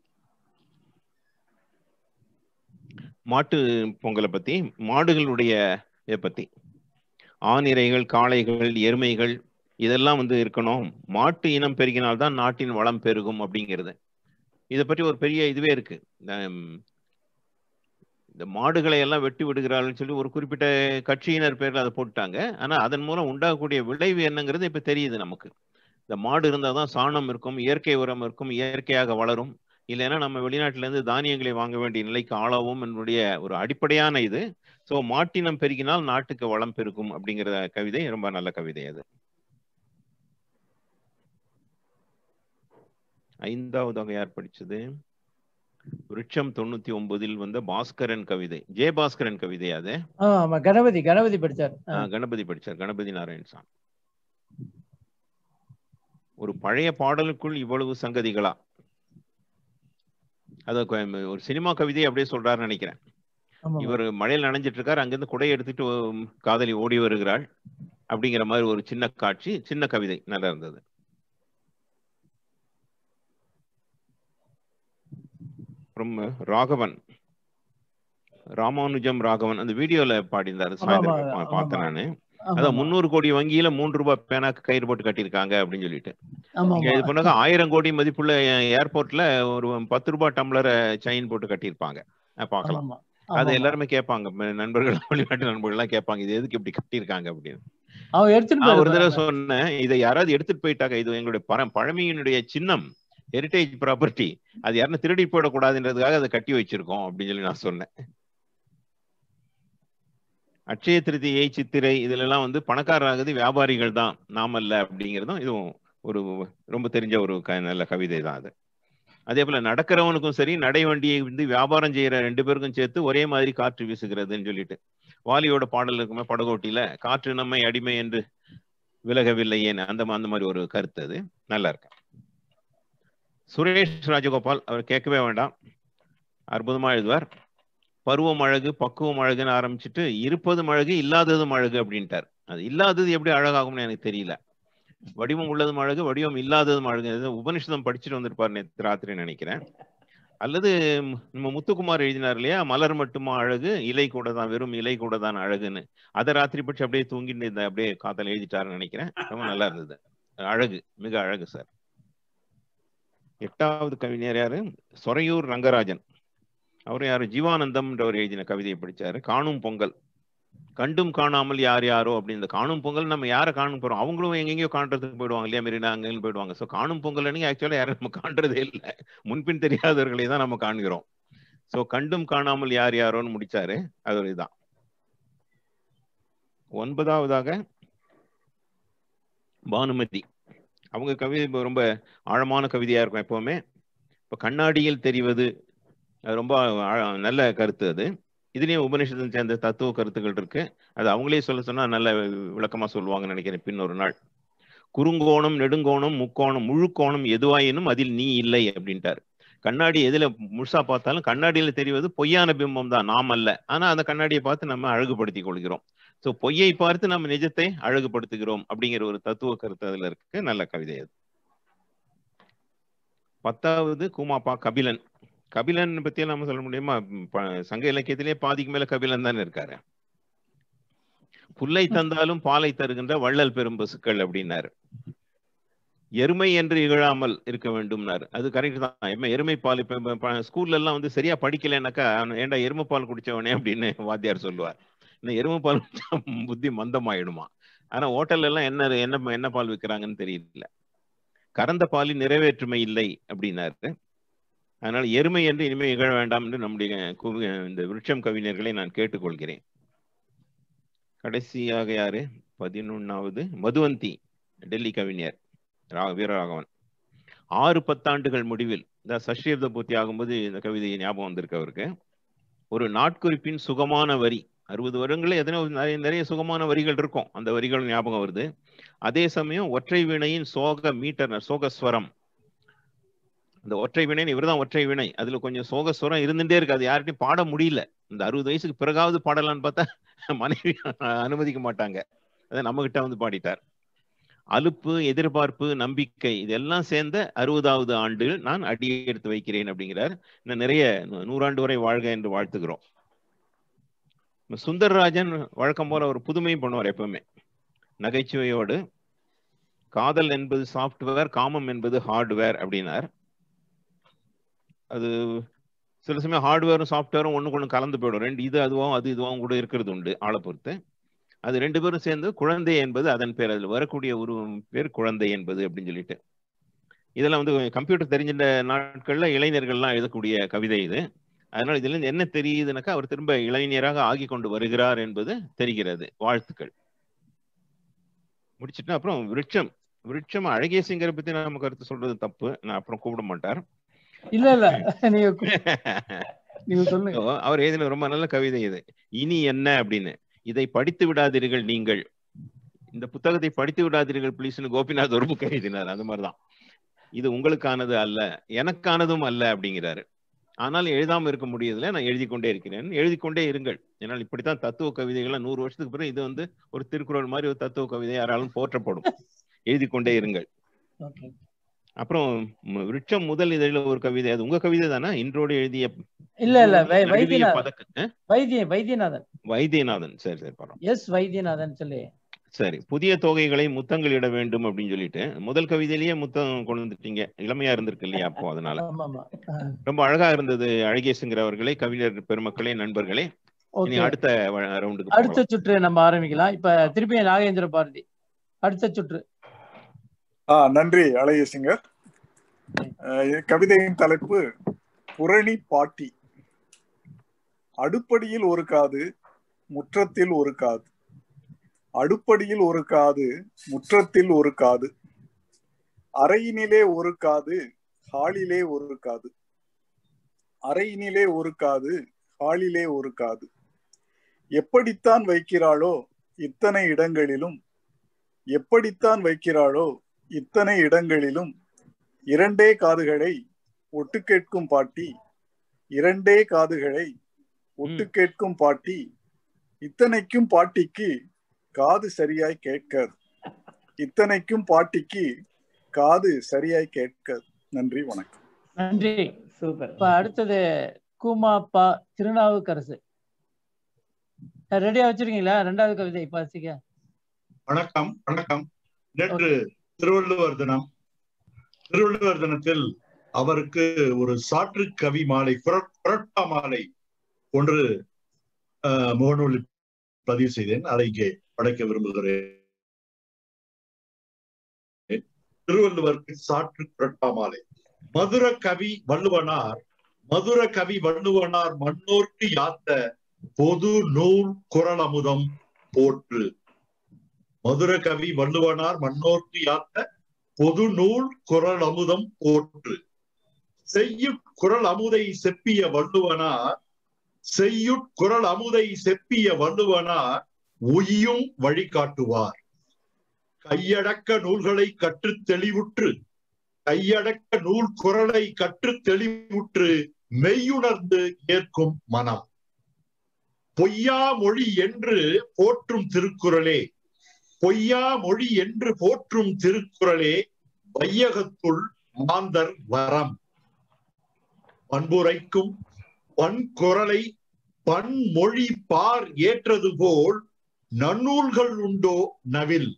மாட்டு பொங்கலை பத்தி மாடுகளுடைய இதை பத்தி ஆணிரைகள் காளைகள் எருமைகள் இதெல்லாம் வந்து இருக்கணும் மாட்டு இனம் பெருகினால்தான் நாட்டின் வளம் பெருகும் அப்படிங்கிறது இதை பற்றி ஒரு பெரிய இதுவே இருக்கு இந்த, ம், இந்த மாடுகளை எல்லாம் வெட்டி விடுகிறாள்னு சொல்லி ஒரு குறிப்பிட்ட கட்சியினர் பேர்ல அதை போட்டாங்க ஆனா அதன் மூலம் உண்டாகக்கூடிய விளைவு என்னங்கிறது இப்ப தெரியுது நமக்கு இந்த மாடு இருந்தால் தான் சாணம் இருக்கும் இயற்கை உரம் இருக்கும் இயற்கையாக வளரும் இல்லைன்னா நம்ம வெளிநாட்டுல இருந்து தானியங்களை வாங்க வேண்டிய நிலைக்கு ஆளாவும் என்னுடைய ஒரு அடிப்படையான இது ஸோ மாட்டினம் பெருகினால் நாட்டுக்கு வளம் பெருக்கும் அப்படிங்கிற கவிதை ரொம்ப நல்ல கவிதை அது ஐந்தாவதாக யார் படிச்சது விருட்சம் தொண்ணூத்தி ஒன்பதில் வந்த பாஸ்கரன் கவிதை ஜே பாஸ்கரன் கவிதை அது ஆ, ஆமா கணபதி கணபதி படிச்சார் ஆ. ஆ, கணபதி படிச்சார் கணபதி நாராயணசாமி ஒரு பழைய பாடலுக்குள் இவ்வளவு சங்கதிகளா அத கொ- ஒரு சினிமா கவிதை அப்படியே சொல்றாருன்னு நினைக்கிறேன் ஆமா. இவர் மழையில் நனைஞ்சிட்டு இருக்காரு அங்கிருந்து குடை எடுத்துட்டு உம், காதலி ஓடி வருகிறாள் அப்படிங்கிற மாதிரி ஒரு சின்ன காட்சி சின்ன கவிதை நல்லா இருந்தது அப்புறம் ராகவன் ராமானுஜம் ராகவன் அந்த வீடியோல பாடியிருந்தாரு ஆமா, சாயந்தரம் ஆமா, பா- பார்த்தேன் ஆமா. நானு ஆமா, அதான் ஆமா. முந்நூறு கோடி வங்கியில மூன்று ரூபாய் பேனாக்கு கயிறு போட்டு கட்டியிருக்காங்க அப்படின்னு சொல்லிட்டு ஆமா, இங்க ஆமா. இது பண்ணாக்க ஆயிரம் கோடி மதிப்புள்ள ஏர்போர்ட்ல ஒரு பத்து ரூபாய் டம்ளரை செயின் போட்டு கட்டியிருப்பாங்க அஹ் பார்க்கலாம் ஆமா, அது ஆமா. எல்லாருமே கேட்பாங்க ம- நண்பர்கள் வெளிநாட்டு நண்பர்கள் எல்லாம் கேட்பாங்க இது எதுக்கு இப்படி கட்டியிருக்காங்க அப்படின்னு அவன் எடுத்துட்டு நான் ஒரு தடவை போயிருப்பாங்க. சொன்னேன் இதை யாராவது எடுத்துட்டு போயிட்டாங்க இது எங்களுடைய பர பழமையினுடைய சின்னம் ஹெரிட்டேஜ் ப்ராப்பர்ட்டி அது யாரும் திருடி போயிடக்கூடாதுன்றதுக்காக அதை கட்டி வச்சிருக்கோம் அப்படின்னு சொல்லி நான் சொன்னேன் அட்சய திருதியை சித்திரை இதுல எல்லாம் வந்து பணக்காரராகுது வியாபாரிகள் தான் நாமல்ல அப்படிங்கிறதும் இதுவும் ஒரு ரொம்ப தெரிஞ்ச ஒரு க- நல்ல கவிதை தான் அது அதே போல நடக்கிறவனுக்கும் சரி நடை வண்டியை வந்து வியாபாரம் செய்யற ரெண்டு பேருக்கும் சேர்த்து ஒரே மாதிரி காற்று வீசுகிறதுன்னு சொல்லிட்டு வாலியோட பாடல் இருக்குமே படகோட்டியில காற்று நம்மை அடிமை என்று விலகவில்லை ஏன் அந்த மா- அந்த மாதிரி ஒரு கருத்து அது நல்லா இருக்கு சுரேஷ் ராஜகோபால் அவர் கேட்கவே வேண்டாம் அற்புதமா எழுதுவார் பருவம் அழகு பக்குவம் அழகுன்னு ஆரம்பிச்சுட்டு இருப்பதும் அழகு இல்லாததும் அழகு அப்படின்ட்டார் அது இல்லாதது எப்படி அழகாகும்னு எனக்கு தெரியல வடிவம் உள்ளதும் அழகு வடிவம் இல்லாததும் அழகு இது உபனிஷதம் படிச்சுட்டு வந்திருப்பார் நேற்று ராத்திரி நினைக்கிறேன் அல்லது ம், நம்ம முத்துக்குமார் எழுதினார் இல்லையா மலர் மட்டுமா அழகு இலை கூட தான் வெறும் இலை கூட தான் அழகுன்னு அதை ராத்திரி பட்சி அப்படியே தூங்கிட்டு இந்த அப்படியே காத்தால எழுதிட்டாருன்னு நினைக்கிறேன் ரொம்ப நல்லா இருந்தது அழகு மிக அழகு சார் எட்டாவது கவிஞர் யாரு சொரையூர் ரங்கராஜன் அவர் யாரு ஜீவானந்தம்ன்றவர் எழுதின கவிதையை படிச்சாரு காணும் பொங்கல் கண்டும் காணாமல் யார் யாரோ அப்படின்னு இந்த காணும் பொங்கல் நம்ம யாரை காணும் போறோம் அவங்களும் எங்கெங்கயோ காண்றதுக்கு போயிடுவாங்க இல்லையா மெரினா அங்கேயும் போயிடுவாங்க ஸோ காணும் பொங்கல் அன்னைக்கு ஆக்சுவலாக யாரும் நம்ம காண்றதே இல்லை முன்பின் தெரியாதவர்களை தான் நம்ம காண்கிறோம் ஸோ கண்டும் காணாமல் யார் யாரோன்னு முடிச்சாரு அது ஒரு இதுதான் ஒன்பதாவதாக பானுமதி அவங்க கவிதை இப்ப ரொம்ப ஆழமான கவிதையா இருக்கும் எப்பவுமே இப்ப கண்ணாடியில் தெரிவது அது ரொம்ப ஆழ- நல்ல கருத்து அது இதுலயும் உபநிஷத்தை சேர்ந்த தத்துவ கருத்துக்கள் இருக்கு அது அவங்களே சொல்ல சொன்னா நல்ல விளக்கமா சொல்லுவாங்கன்னு நினைக்கிறேன் பின்னொரு நாள் குறுங்கோணம் நெடுங்கோணம் முக்கோணம் முழுக்கோணம் எதுவாயினும் அதில் நீ இல்லை அப்படின்ட்டார் கண்ணாடி எதுல முழுசா பார்த்தாலும் கண்ணாடியில தெரிவது பொய்யான பிம்பம் தான் நாம் அல்ல ஆனா அந்த கண்ணாடியை பார்த்து நம்ம அழகுபடுத்திக் கொள்கிறோம் சோ பொய்யை பார்த்து நம்ம நிஜத்தை அழகுபடுத்துகிறோம் அப்படிங்கிற ஒரு தத்துவ கருத்து அதுல இருக்கு நல்ல கவிதை அது பத்தாவது கூமாப்பா கபிலன் கபிலன் பத்தி நம்ம சொல்ல முடியுமா ம், ப- சங்க இலக்கியத்திலே பாதிக்கு மேல கபிலன் தானே இருக்காரு புல்லை தந்தாலும் பாலை தருகின்ற வள்ளல் பெரும் பசுக்கள் அப்படின்னாரு எருமை என்று இகழாமல் இருக்க வேண்டும்னாரு அது கரெக்ட் தான் எம்ம எருமை பால் இப்ப இப்ப ப- ஸ்கூல்ல எல்லாம் வந்து சரியா படிக்கலைன்னாக்கா அவன் ஏன்டா எருமை பால் குடிச்சவனே அப்படின்னு வாத்தியார் சொல்லுவார் இந்த எருமை பால் குடிச்சா புத்தி மந்தமாயிடுமா ஆனா ஹோட்டல்ல எல்லாம் என்ன என்ன என்ன பால் விற்கிறாங்கன்னு தெரியல கறந்த பாலில் நிறைவேற்றுமை இல்லை அப்படின்னாரு அதனால எருமை என்று இனிமேல் இகழ வேண்டாம் என்று நம்முடைய கு- இந்த விருட்சம் கவிஞர்களை நான் கேட்டுக்கொள்கிறேன் கடைசியாக யாரு பதினொன்னாவது மதுவந்தி டெல்லி கவிஞர் ரா- வீரராகவன் ஆறு பத்தாண்டுகள் முடிவில் இந்த சஷ்டியப்த பூர்த்தி ஆகும்போது இந்த கவிதை ஞாபகம் வந்திருக்கு அவருக்கு ஒரு நாட்குறிப்பின் சுகமான வரி அறுபது வருடங்களே எத்தனை நிறைய நிறைய சுகமான வரிகள் இருக்கும் அந்த வரிகள் ஞாபகம் வருது அதே சமயம் ஒற்றை வினையின் சோக மீட்டர் சோகஸ்வரம் அந்த ஒற்றை வினை இவர்தான் ஒற்றை வினை அதுல கொஞ்சம் சோகஸ்வரம் இருந்துட்டே இருக்கு அது யார்கிட்டயும் பாட முடியல இந்த அறுபது வயசுக்கு பிறகாவது பாடலான்னு பார்த்தா மனைவி அனுமதிக்க மாட்டாங்க அதை நம்ம கிட்ட வந்து பாடிட்டார் அலுப்பு எதிர்பார்ப்பு நம்பிக்கை இதெல்லாம் சேர்ந்த அறுபதாவது ஆண்டு நான் அடி எடுத்து வைக்கிறேன் அப்படிங்கிறார் இன்னும் நிறைய நூ- நூறாண்டு வரை வாழ்க என்று வாழ்த்துகிறோம் சுந்தரராஜன் வழக்கம் போல ஒரு புதுமை பண்ணுவார் எப்பவுமே நகைச்சுவையோடு காதல் என்பது சாஃப்ட்வேர் காமம் என்பது ஹார்ட்வேர் அப்படின்னார் அது சில சமயம் ஹார்ட்வேரும் சாஃப்ட்வேரும் ஒண்ணுக்கு ஒண்ணு கலந்து போயிடும் ரெண்டு இது அதுவும் அது இதுவும் கூட இருக்கிறது உண்டு ஆளை பொறுத்து அது ரெண்டு பேரும் சேர்ந்து குழந்தை என்பது அதன் பேர் அதில் வரக்கூடிய ஒரு பேர் குழந்தை என்பது அப்படின்னு சொல்லிட்டு இதெல்லாம் வந்து கம்ப்யூட்டர் தெரிஞ்சின்ற நாட்கள்ல இளைஞர்கள்லாம் எழுதக்கூடிய கவிதை இது அதனால இதுல இருந்து என்ன தெரியுதுனாக்கா அவர் திரும்ப இளைஞராக ஆகி கொண்டு வருகிறார் என்பது தெரிகிறது வாழ்த்துக்கள் முடிச்சிட்டு அப்புறம் விருட்சம் விருட்சம் அழகிய சிங்கரை பத்தி நம்ம கருத்து சொல்றது தப்பு நான் அப்புறம் கூப்பிட மாட்டார் இல்ல இல்ல நீங்க கு- நீங்க சொல்லுங்க So, அவர் எழுதின ரொம்ப நல்ல கவிதை இது இனி என்ன அப்படின்னு இதை படித்து விடாதீர்கள் நீங்கள் இந்த புத்தகத்தை படித்து விடாதீர்கள் ப்ளீஸ்னு கோபிநாத் ஒரு புக் எழுதினார் அந்த மாதிரிதான் இது உங்களுக்கானது அல்ல எனக்கானதும் அல்ல அப்படிங்கிறாரு ஆனால் எழுதாம இருக்க முடியதில்லை நான் எழுதி கொண்டே இருக்கிறேன் எழுதி கொண்டே இருங்கள் ஏன்னால் இப்படித்தான் தத்துவ கவிதைகள்லாம் நூறு வருஷத்துக்கு பிறகு இது வந்து ஒரு திருக்குறள் மாதிரி ஒரு தத்துவ கவிதை யாராலும் போற்றப்படும் எழுதி கொண்டே இருங்கள் Okay. அப்புறம் ம், விருட்சம் முதல் இதழில் ஒரு கவிதை அது உங்க கவிதை தானே இன்றோடு எழுதிய இல்ல இல்ல வை- நடுவிய வைத்தியநாதன் பதக்க அஹ்? வைத்திய வைத்தியநாதன் வைத்தியநாதன் சரி சரி பரவாயில்ல எஸ் வைத்தியநாதன் சொல்லி சரி புதிய தொகைகளை முத்தங்களிட வேண்டும் அப்படின்னு சொல்லிட்டு முதல் கவிதையிலேயே முத்தம் கொண்டு வந்துட்டீங்க இளமையா இருந்திருக்கு இல்லையா அப்போ அதனால ஆமா ஆமா அஹ், ரொம்ப அழகா இருந்தது அழகேசுங்கிற அவர்களே கவிஞர் பெருமக்களே நண்பர்களே இனி Okay. அடுத்த வ- ரவுண்டுக்கு அடுத்த போகலாம் சுற்று நம்ம ஆரம்பிக்கலாம் இப்ப திருப்பி நாகேந்திர பாரதி அடுத்த சுற்று ஆ நன்றி அழகிய சிங்கர் அஹ் கவிதையின் தலைப்பு புரணி பாட்டி அடுப்படியில் ஒரு காது முற்றத்தில் ஒரு காது அடுப்படியில் ஒரு காது முற்றத்தில் ஒரு காது அறையினிலே ஒரு காது ஹாலிலே ஒரு காது அறையினிலே ஒரு காது ஹாலிலே ஒரு காது எப்படித்தான் வைக்கிறாளோ இத்தனை இடங்களிலும் எப்படித்தான் வைக்கிறாளோ இத்தனை இடங்களிலும் இரண்டே காதுகளை ஒட்டு கேட்கும் பாட்டி இரண்டே காதுகளை ஒட்டு கேட்கும் பாட்டி இத்தனைக்கும் பாட்டிக்கு காது சரியாய் கேட்காது இத்தனைக்கும் பாட்டிக்கு காது சரியாய் கேட்காது நன்றி வணக்கம் நன்றி சூப்பர் இப்ப அடுத்தது கூமாப்பா திருநாவுக்கரசு ரெடியா வச்சிருக்கீங்களா ரெண்டாவது கவிதை இப்ப வாசிக்க வணக்கம் வணக்கம் நேற்று திருவள்ளுவர் தினம் திருவள்ளுவர் தினத்தில் அவருக்கு ஒரு சாற்று கவி மாலை புரட்- புரட்டா மாலை ஒன்று அஹ், முகநூலில் பதிவு செய்தேன் அதை இங்கே படைக்க விரும்புகிறேன் திருவள்ளுவருக்கு சாற்று புரட்டா மாலை மதுர கவி வள்ளுவனார் மதுர கவி வள்ளுவனார் மன்னோர்க்கு யாத்த பொது நூல் குரலமுதம் போற்று மதுர கவி வள்ளுவனார் மன்னோர்க்கு யாத்த பொது நூல் குரல் அமுதம் போற்று செய்யுட் குரல் அமுதை செப்பிய வள்ளுவனார் செய்யுட் குரல் அமுதை செப்பிய வள்ளுவனார் உய்யும் வழிகாட்டுவார் கையடக்க நூல்களை கற்றுத் தெளிவுற்று கையடக்க நூல் குரலை கற்றுத் தெளிவுற்று மெய்யுணர்ந்து ஏற்கும் மனம் பொய்யா மொழி என்று போற்றும் திருக்குறளே பொய்யா மொழி என்று போற்றும் திருக்குறளே வையகத்துள் மாந்தர் வரம் பண்புரைக்கும் பன்குரலை பன்மொழி பார் ஏற்றது போல் நன்னூல்கள் உண்டோ நவில்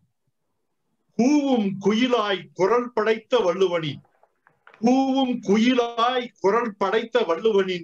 கூவும் குயிலாய் குரல் படைத்த வள்ளுவனின் கூவும் குயிலாய் குரல் படைத்த வள்ளுவனின்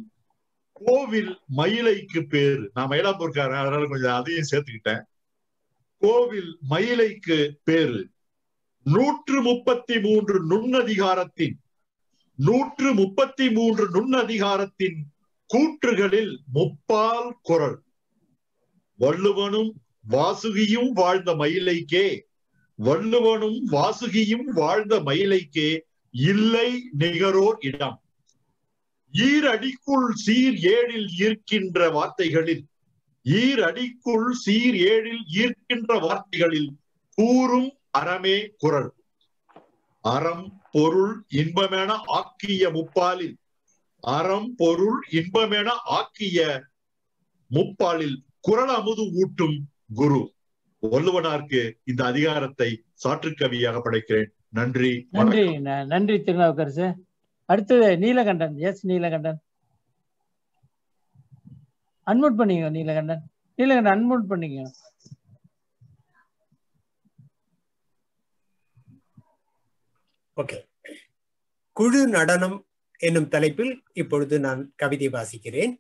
கோவில் மயிலைக்கு பேரு நான் மயிலாப்பூர்காரன் அதனால கொஞ்சம் அதையும் சேர்த்துக்கிட்டேன் கோவில் மயிலைக்கு பேரு நூற்று முப்பத்தி மூன்று நுண்ணதிகாரத்தின் நூற்று முப்பத்தி மூன்று நுண்ணதிகாரத்தின் கூற்றுகளில் முப்பால் குரல் வள்ளுவனும் வாசுகியும் வாழ்ந்த மயிலைக்கே வள்ளுவனும் வாசுகியும் வாழ்ந்த மயிலைக்கே இல்லை நிகரோர் இடம் ஈரடிக்குள் சீர் ஏழில் ஈர்க்கின்ற வார்த்தைகளில் ஈரடிக்குள் சீர் ஏழில் ஈர்க்கின்ற வார்த்தைகளில் கூறும் அறமே குரல் அறம் பொருள் இன்பமென ஆக்கிய முப்பாலில் அறம் பொருள் இன்பமென ஆக்கிய முப்பாலில் குரல் அமுது ஊட்டும் குரு வள்ளுவனாருக்கு இந்த அதிகாரத்தை சாற்றுக்கவியாக படைக்கிறேன் நன்றி நன்றி வணக்கம் ந- நன்றி திருநாவுக்கரசு அடுத்தது நீலகண்டன் எஸ் நீலகண்டன் அன்மூட் பண்ணிங்க நீலகண்டன் நீலகண்டன் அன்மூட் பண்ணிங்க ஓகே குழு நடனம் என்னும் தலைப்பில் இப்பொழுது நான் கவிதை வாசிக்கிறேன்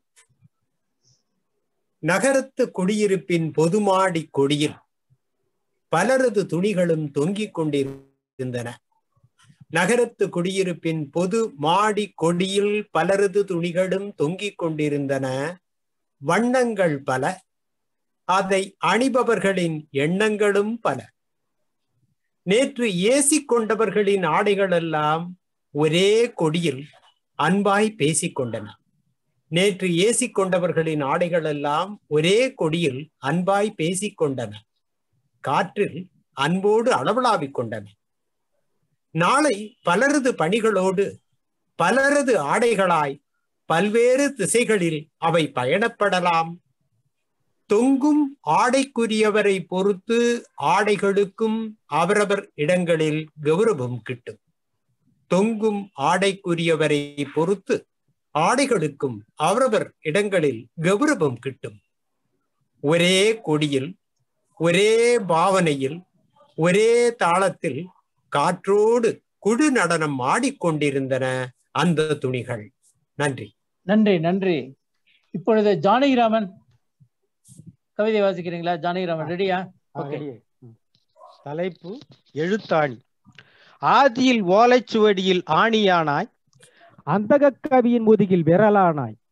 நகரத்து குடியிருப்பின் பொதுமாடி கொடியில் பலரது துணிகளும் தொங்கிக் கொண்டிருந்தன நகரத்து குடியிருப்பின் பொது மாடி கொடியில் பலரது துணிகளும் தொங்கிக் கொண்டிருந்தன வண்ணங்கள் பல அதை அணிபவர்களின் எண்ணங்களும் பல நேற்று ஏசிக் கொண்டவர்களின் ஆடைகள் எல்லாம் ஒரே கொடியில் அன்பாய் பேசிக் கொண்டன நேற்று ஏசிக் கொண்டவர்களின் ஆடைகள் எல்லாம் ஒரே கொடியில் அன்பாய் பேசிக் கொண்டன காற்றில் அன்போடு அளவலாவிக் கொண்டன நாளை பலரது பணிகளோடு பலரது ஆடைகளாய் பல்வேறு திசைகளில் அவை பயணப்படலாம் தொங்கும் ஆடைக்குரியவரை பொறுத்து ஆடைகளுக்கும் அவரவர் இடங்களில் கௌரவம் கிட்டும் தொங்கும் ஆடைக்குரியவரை பொறுத்து ஆடைகளுக்கும் அவரவர் இடங்களில் கௌரவம் கிட்டும் ஒரே கொடியில் ஒரே பாவனையில் ஒரே தாளத்தில் காற்றோடு குழு நடனம் ஆடிக்கொண்டிருந்தன அந்த துணிகள் நன்றி நன்றி நன்றி இப்பொழுது ஜானகிராமன் கவிதை வாசிக்கிறீங்களா ஜானகிராமன் ரெடியா ஓகே ஆகவே, ம். தலைப்பு எழுத்தாணி ஆதியில் ஓலைச்சுவடியில் ஆணியானாய் அந்தக கவியின் முதுகில் விரலானாய்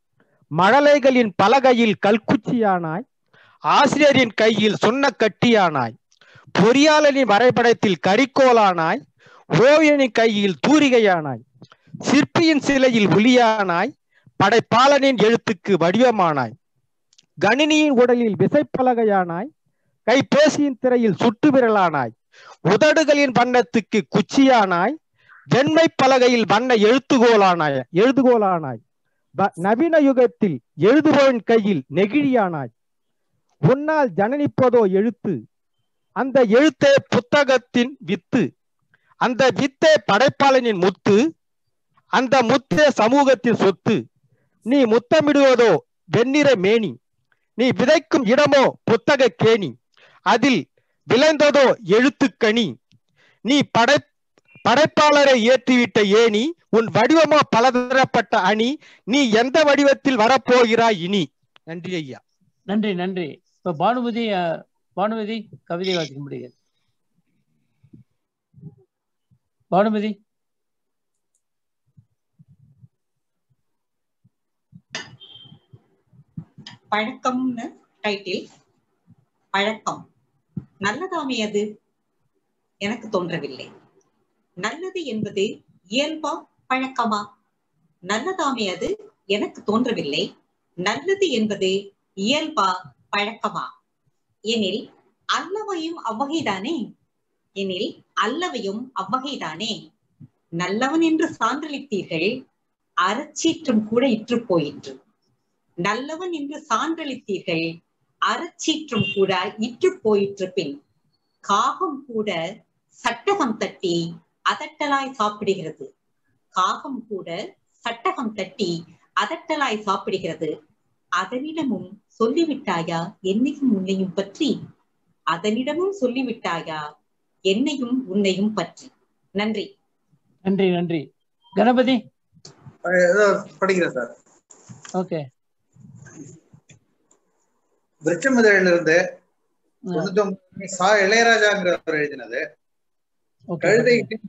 மழலைகளின் பலகையில் கல்குச்சியானாய் ஆசிரியரின் கையில் சொன்ன கட்டியானாய் பொறியாளரின் வரைபடத்தில் கரிக்கோலானாய் ஓவியனின் கையில் தூரிகையானாய் சிற்பியின் சிலையில் ஒளியானாய் படைப்பாளனின் எழுத்துக்கு வடிவமானாய் கணினியின் உடலில் விசைப்பலகையானாய் கைபேசியின் திரையில் சுட்டு விரலானாய் உதடுகளின் வண்ணத்துக்கு குச்சியானாய் வெண்மை பலகையில் வண்ண எழுத்துகோலானாய் எழுதுகோலானாய் ப- நவீன யுகத்தில் எழுதுபவன் கையில் நெகிழியானாய் உன்னால் ஜனனிப்பதோ எழுத்து அந்த எழுத்தே புத்தகத்தின் வித்து அந்த வித்தே படைப்பாளனின் முத்து அந்த முத்தே சமூகத்தின் சொத்து நீ முத்தமிடுவதோ வெண்ணிற மேனி நீ விதைக்கும் இடமோ புத்தக கேணி அதில் விளைந்ததோ எழுத்துக்கனி நீ படை படைப்பாளரை ஏற்றிவிட்ட ஏணி உன் வடிவமோ பலதரப்பட்ட அணி நீ எந்த வடிவத்தில் வரப்போகிறாய் இனி நன்றி ஐயா நன்றி நன்றி இப்ப பானுமதி அஹ், பானுமதி கவிதை வாசிக்க முடியாது பானுமதி பழக்கம்னு டைட்டில் பழக்கம் நல்லதாமே அது எனக்கு தோன்றவில்லை நல்லது என்பது இயல்பா பழக்கமா நல்லதாமே அது எனக்கு தோன்றவில்லை நல்லது என்பது இயல்பா பழக்கமா எனில் அல்லவையும் அவ்வகைதானே எனில் அல்லவையும் அவ்வகைதானே நல்லவன் என்று சான்றளித்தீர்கள் அறச்சீற்றம் கூட இற்று போயிற்று நல்லவன் என்று சான்றளித்தீர்கள் அறச்சீற்றம் கூட இற்று போயிற்று பின் காகம் கூட சட்டகம் தட்டி அதட்டலாய் சாப்பிடுகிறது காகம் கூட சட்டகம் தட்டி அதட்டலாய் சாப்பிடுகிறது அதனிடமும் சொல்லிவிட்டாயா என்னையும் உன்னையும் பற்றி அதனிடமும் சொல்லிவிட்டாயா என்னையும் உன்னையும் பற்றி நன்றி நன்றி நன்றி கணபதி ஏதோ படிக்கிறேன் சார் ஓகே விருட்சமிதழிலிருந்து தொண்ணூத்தி ஒன்பது சா இளையராஜாங்கிறவர் எழுதினது கழுதைகளின்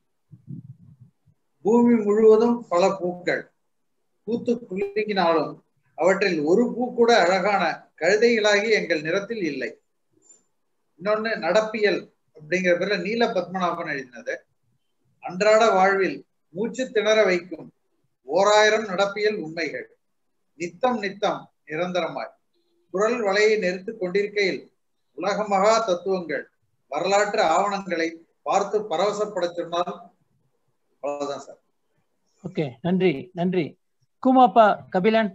பூமி முழுவதும் பல பூக்கள் பூத்து குலுங்கினாலும் அவற்றில் ஒரு பூ கூட அழகான கழுதைகளாகி எங்கள் நிறத்தில் இல்லை இன்னொன்னு நடப்பியல் அப்படிங்கிற பேர்ல நீல பத்மநாபன் எழுதினது அன்றாட வாழ்வில் மூச்சு திணற வைக்கும் ஓராயிரம் நடப்பியல் உண்மைகள் நித்தம் நித்தம் நிரந்தரமாய் குரல் வலையை நெருத்துக் கொண்டிருக்கையில் உலக மகா தத்துவங்கள் வரலாற்று ஆவணங்களை பார்த்து பரவசப்படச் சொன்னால் அவ்வளவுதான் சார் ஓகே நன்றி நன்றி குமாப்பா கபிலன்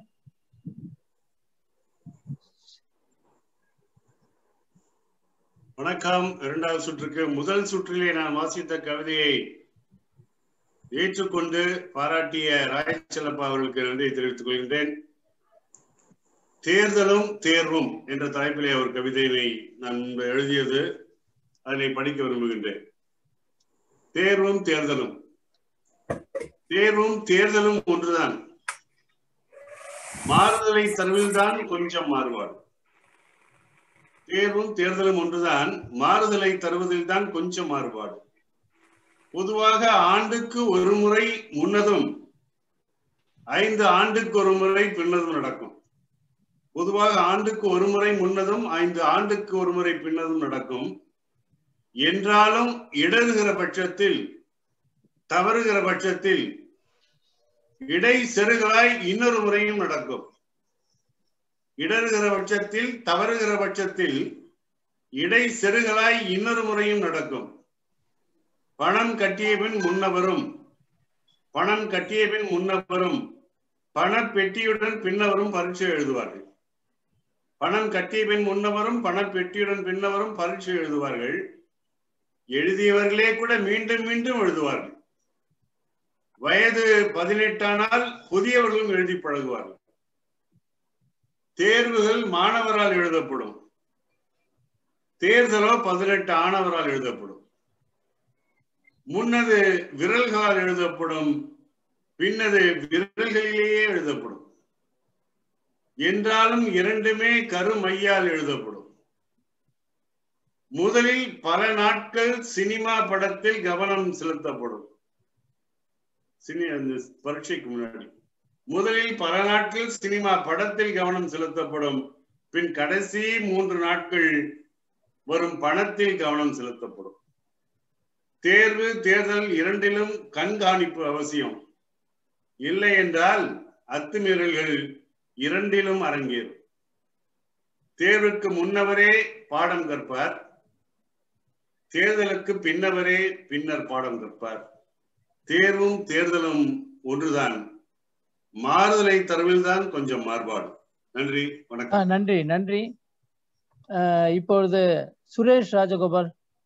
வணக்கம் இரண்டாவது சுற்றுக்கு முதல் சுற்றிலே நான் வாசித்த கவிதையை ஏற்றுக்கொண்டு பாராட்டிய ராயச்செல்லப்பா அவர்களுக்கு நன்றி தெரிவித்துக் கொள்கின்றேன் தேர்தலும் தேர்வும் என்ற தலைப்பிலே ஒரு கவிதையினை நான் முன்பு எழுதியது அதனை படிக்க விரும்புகின்றேன் தேர்வும் தேர்தலும் தேர்வும் தேர்தலும் ஒன்றுதான் மாறுதலை தருவதில்தான் கொஞ்சம் மாறுபாடு தேர்வும் தேர்தலும் ஒன்றுதான் மாறுதலை தருவதில் தான் கொஞ்சம் மாறுபாடு பொதுவாக ஆண்டுக்கு ஒரு முறை முன்னதும் ஐந்து ஆண்டுக்கு ஒரு முறை பின்னதும் நடக்கும் பொதுவாக ஆண்டுக்கு ஒரு முறை முன்னதும் ஐந்து ஆண்டுக்கு ஒரு முறை பின்னதும் நடக்கும் என்றாலும் இடறுகிற பட்சத்தில் தவறுகிற பட்சத்தில் இடை செருகலாய் இன்னொரு முறையும் நடக்கும் இடறுகிற பட்சத்தில் தவறுகிற பட்சத்தில் இடை செருகலாய் இன்னொரு முறையும் நடக்கும் பணம் கட்டிய பின் முன்னவரும் பணம் கட்டிய பின் முன்னவரும் பண பெட்டியுடன் பின்னவரும் பரீட்சை எழுதுவார்கள் பணம் கட்டிய பின் முன்னவரும் பண பெட்டியுடன் பின்னவரும் பரீட்சை எழுதுவார்கள் எழுதியவர்களே கூட மீண்டும் மீண்டும் எழுதுவார்கள் வயது பதினெட்டானால் புதியவர்களும் எழுதி பழகுவார்கள் தேர்வுகள் மாணவரால் எழுதப்படும் தேர்தலோ பதினெட்டு ஆணவரால் எழுதப்படும் முன்னது விரல்களால் எழுதப்படும் பின்னது விரல்களிலேயே எழுதப்படும் என்றாலும் இரண்டுமே கருமையால் எழுதப்படும் முதலில் பல நாட்கள் சினிமா படத்தில் கவனம் செலுத்தப்படும் சினி அந்த பரீட்சைக்கு முன்னாடி முதலில் பல நாட்கள் சினிமா படத்தில் கவனம் செலுத்தப்படும் பின் கடைசி மூன்று நாட்கள் வரும் பணத்தில் கவனம் செலுத்தப்படும் தேர்வு தேர்தல் இரண்டிலும் கண்காணிப்பு அவசியம் இல்லை என்றால் அத்துமீறல்கள் இரண்டிலும் அரங்கேறும் தேர்வுக்கு முன்னவரே பாடம் கற்பார் தேர்தலுக்கு பின்னவரே பின்னர் பாடம் கற்பார் தேர்வும் தேர்தலும் ஒன்றுதான் மாறுதலை தரவில்தான் கொஞ்சம் மாறுபாடு நன்றி ஆ, வணக்கம் நன்றி நன்றி அஹ், இப்பொழுது சுரேஷ் ராஜகோபால்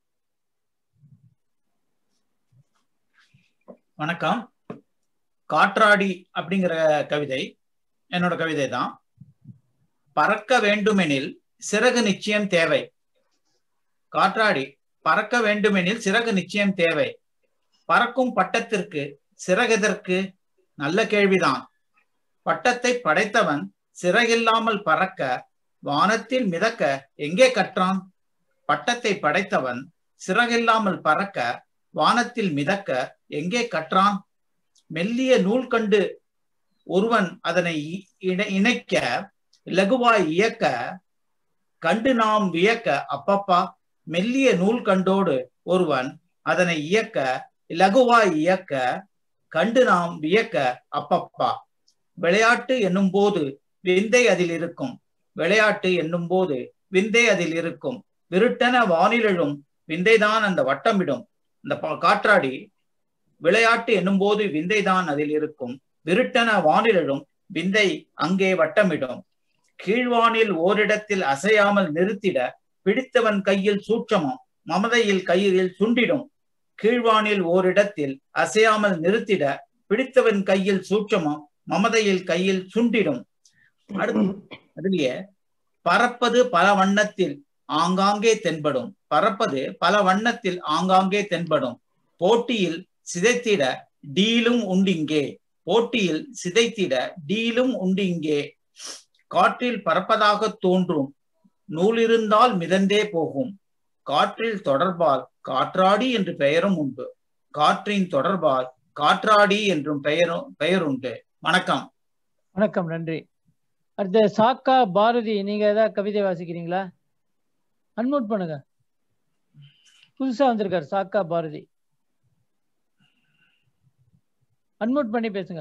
வணக்கம் காற்றாடி அப்படிங்கிற கவிதை என்னோட கவிதை தான் பறக்க வேண்டுமெனில் சிறகு நிச்சயம் தேவை காற்றாடி பறக்க வேண்டுமெனில் சிறகு நிச்சயம் தேவை பறக்கும் பட்டத்திற்கு சிறகெதற்கு நல்ல கேள்விதான் பட்டத்தை படைத்தவன் சிறகில்லாமல் பறக்க வானத்தில் மிதக்க எங்கே கற்றான் பட்டத்தை படைத்தவன் சிறகில்லாமல் பறக்க வானத்தில் மிதக்க எங்கே கற்றான் மெல்லிய நூல் கண்டு ஒருவன் அதனை இ- இணை- இணைக்க இலகுவாய் இயக்க கண்டு நாம் வியக்க அப்பப்பா மெல்லிய நூல் கண்டோடு ஒருவன் அதனை இயக்க இலகுவாய் இயக்க கண்டு நாம் வியக்க அப்பப்பா விளையாட்டு என்னும் போது விந்தை அதில் இருக்கும் விளையாட்டு என்னும் போது விந்தை அதில் இருக்கும் விருட்டன வானிலழும் விந்தைதான் அந்த வட்டமிடும் இந்த பா- காற்றாடி விளையாட்டு என்னும் போது விந்தைதான் அதில் இருக்கும் விருட்டன வானிலழும் விந்தை அங்கே வட்டமிடும் கீழ்வானில் ஓரிடத்தில் அசையாமல் நிறுத்திட பிடித்தவன் கையில் சூட்சமம் மமதையில் கையில் சுண்டிடும் கீழ்வானில் ஓரிடத்தில் அசையாமல் நிறுத்திட பிடித்தவன் கையில் சூட்சமம் மமதையில் கையில் சுண்டிடும் அடுத்து அதுலயே பறப்பது பல வண்ணத்தில் ஆங்காங்கே தென்படும் பறப்பது பல வண்ணத்தில் ஆங்காங்கே தென்படும் போட்டியில் சிதைத்திட டீலும் உண்டிங்கே போட்டியில் சிதைத்திட டீலும் உண்டிங்கே காற்றில் பறப்பதாக தோன்றும் நூலிருந்தால் மிதந்தே போகும் காற்றில் தொடர்பால் காற்றாடி என்று பெயரும் உண்டு காற்றின் தொடர்பால் காற்றாடி என்றும் பெயரும் பெயருண்டு வணக்கம் வணக்கம் நன்றி அடுத்து சாக்கா பாரதி நீங்க ஏதாவது கவிதை வாசிக்கிறீங்களா அன்மோட் பண்ணுங்க புதுசா வந்திருக்காரு சாக்கா பாரதி அன்மோட் பண்ணி பேசுங்க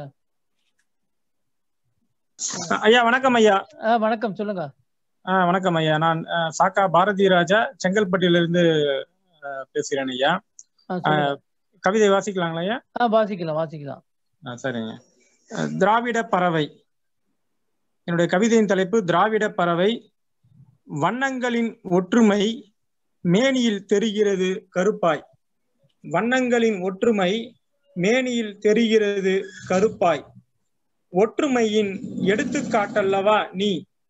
ஐயா வணக்கம் ஐயா ஆ, வணக்கம் சொல்லுங்க ஆ, வணக்கம் ஐயா நான் அ, சாக்கா பாரதி ராஜா செங்கல்பட்டிலிருந்து அ, பேசுகிறேன் ஐயா ஆ, அ, சொல்லுங்க. கவிதை வாசிக்கலாங்களா ஐயா ஆ வாசிக்கலாம் வாசிக்கலாம் ஆ, சரிங்க அ, திராவிட பறவை என்னுடைய கவிதையின் தலைப்பு திராவிட பறவை வண்ணங்களின் ஒற்றுமை மேனியில் தெரிகிறது கருப்பாய் வண்ணங்களின் ஒற்றுமை மேனியில் தெரிகிறது கருப்பாய் ஒற்றுமையின் எடுத்துக்காட்டல்லவா நீ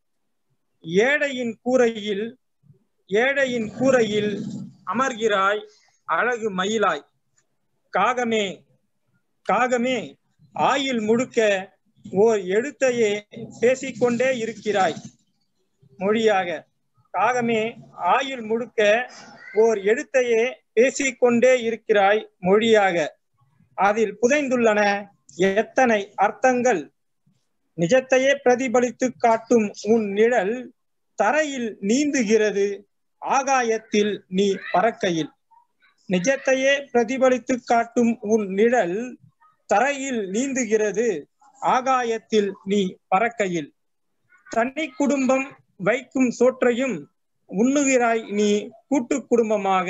ஏழையின் கூரையில் ஏழையின் கூரையில் அமர்கிறாய் அழகு மயிலாய் காகமே காகமே ஆயில் முழுக்க ஓர் எழுத்தையே பேசிக்கொண்டே இருக்கிறாய் மொழியாக காகமே ஆயுள் முழுக்க ஓர் எழுத்தையே பேசிக்கொண்டே இருக்கிறாய் மொழியாக அதில் புதைந்துள்ளன எத்தனை அர்த்தங்கள் நிஜத்தையே பிரதிபலித்து காட்டும் உன் நிழல் தரையில் நீந்துகிறது ஆகாயத்தில் நீ பறக்கையில் நிஜத்தையே பிரதிபலித்து காட்டும் உன் நிழல் தரையில் நீந்துகிறது ஆகாயத்தில் நீ பறக்கையில் தனி குடும்பம் வைக்கும் சோற்றையும் உண்ணுகிறாய் நீ கூட்டு குடும்பமாக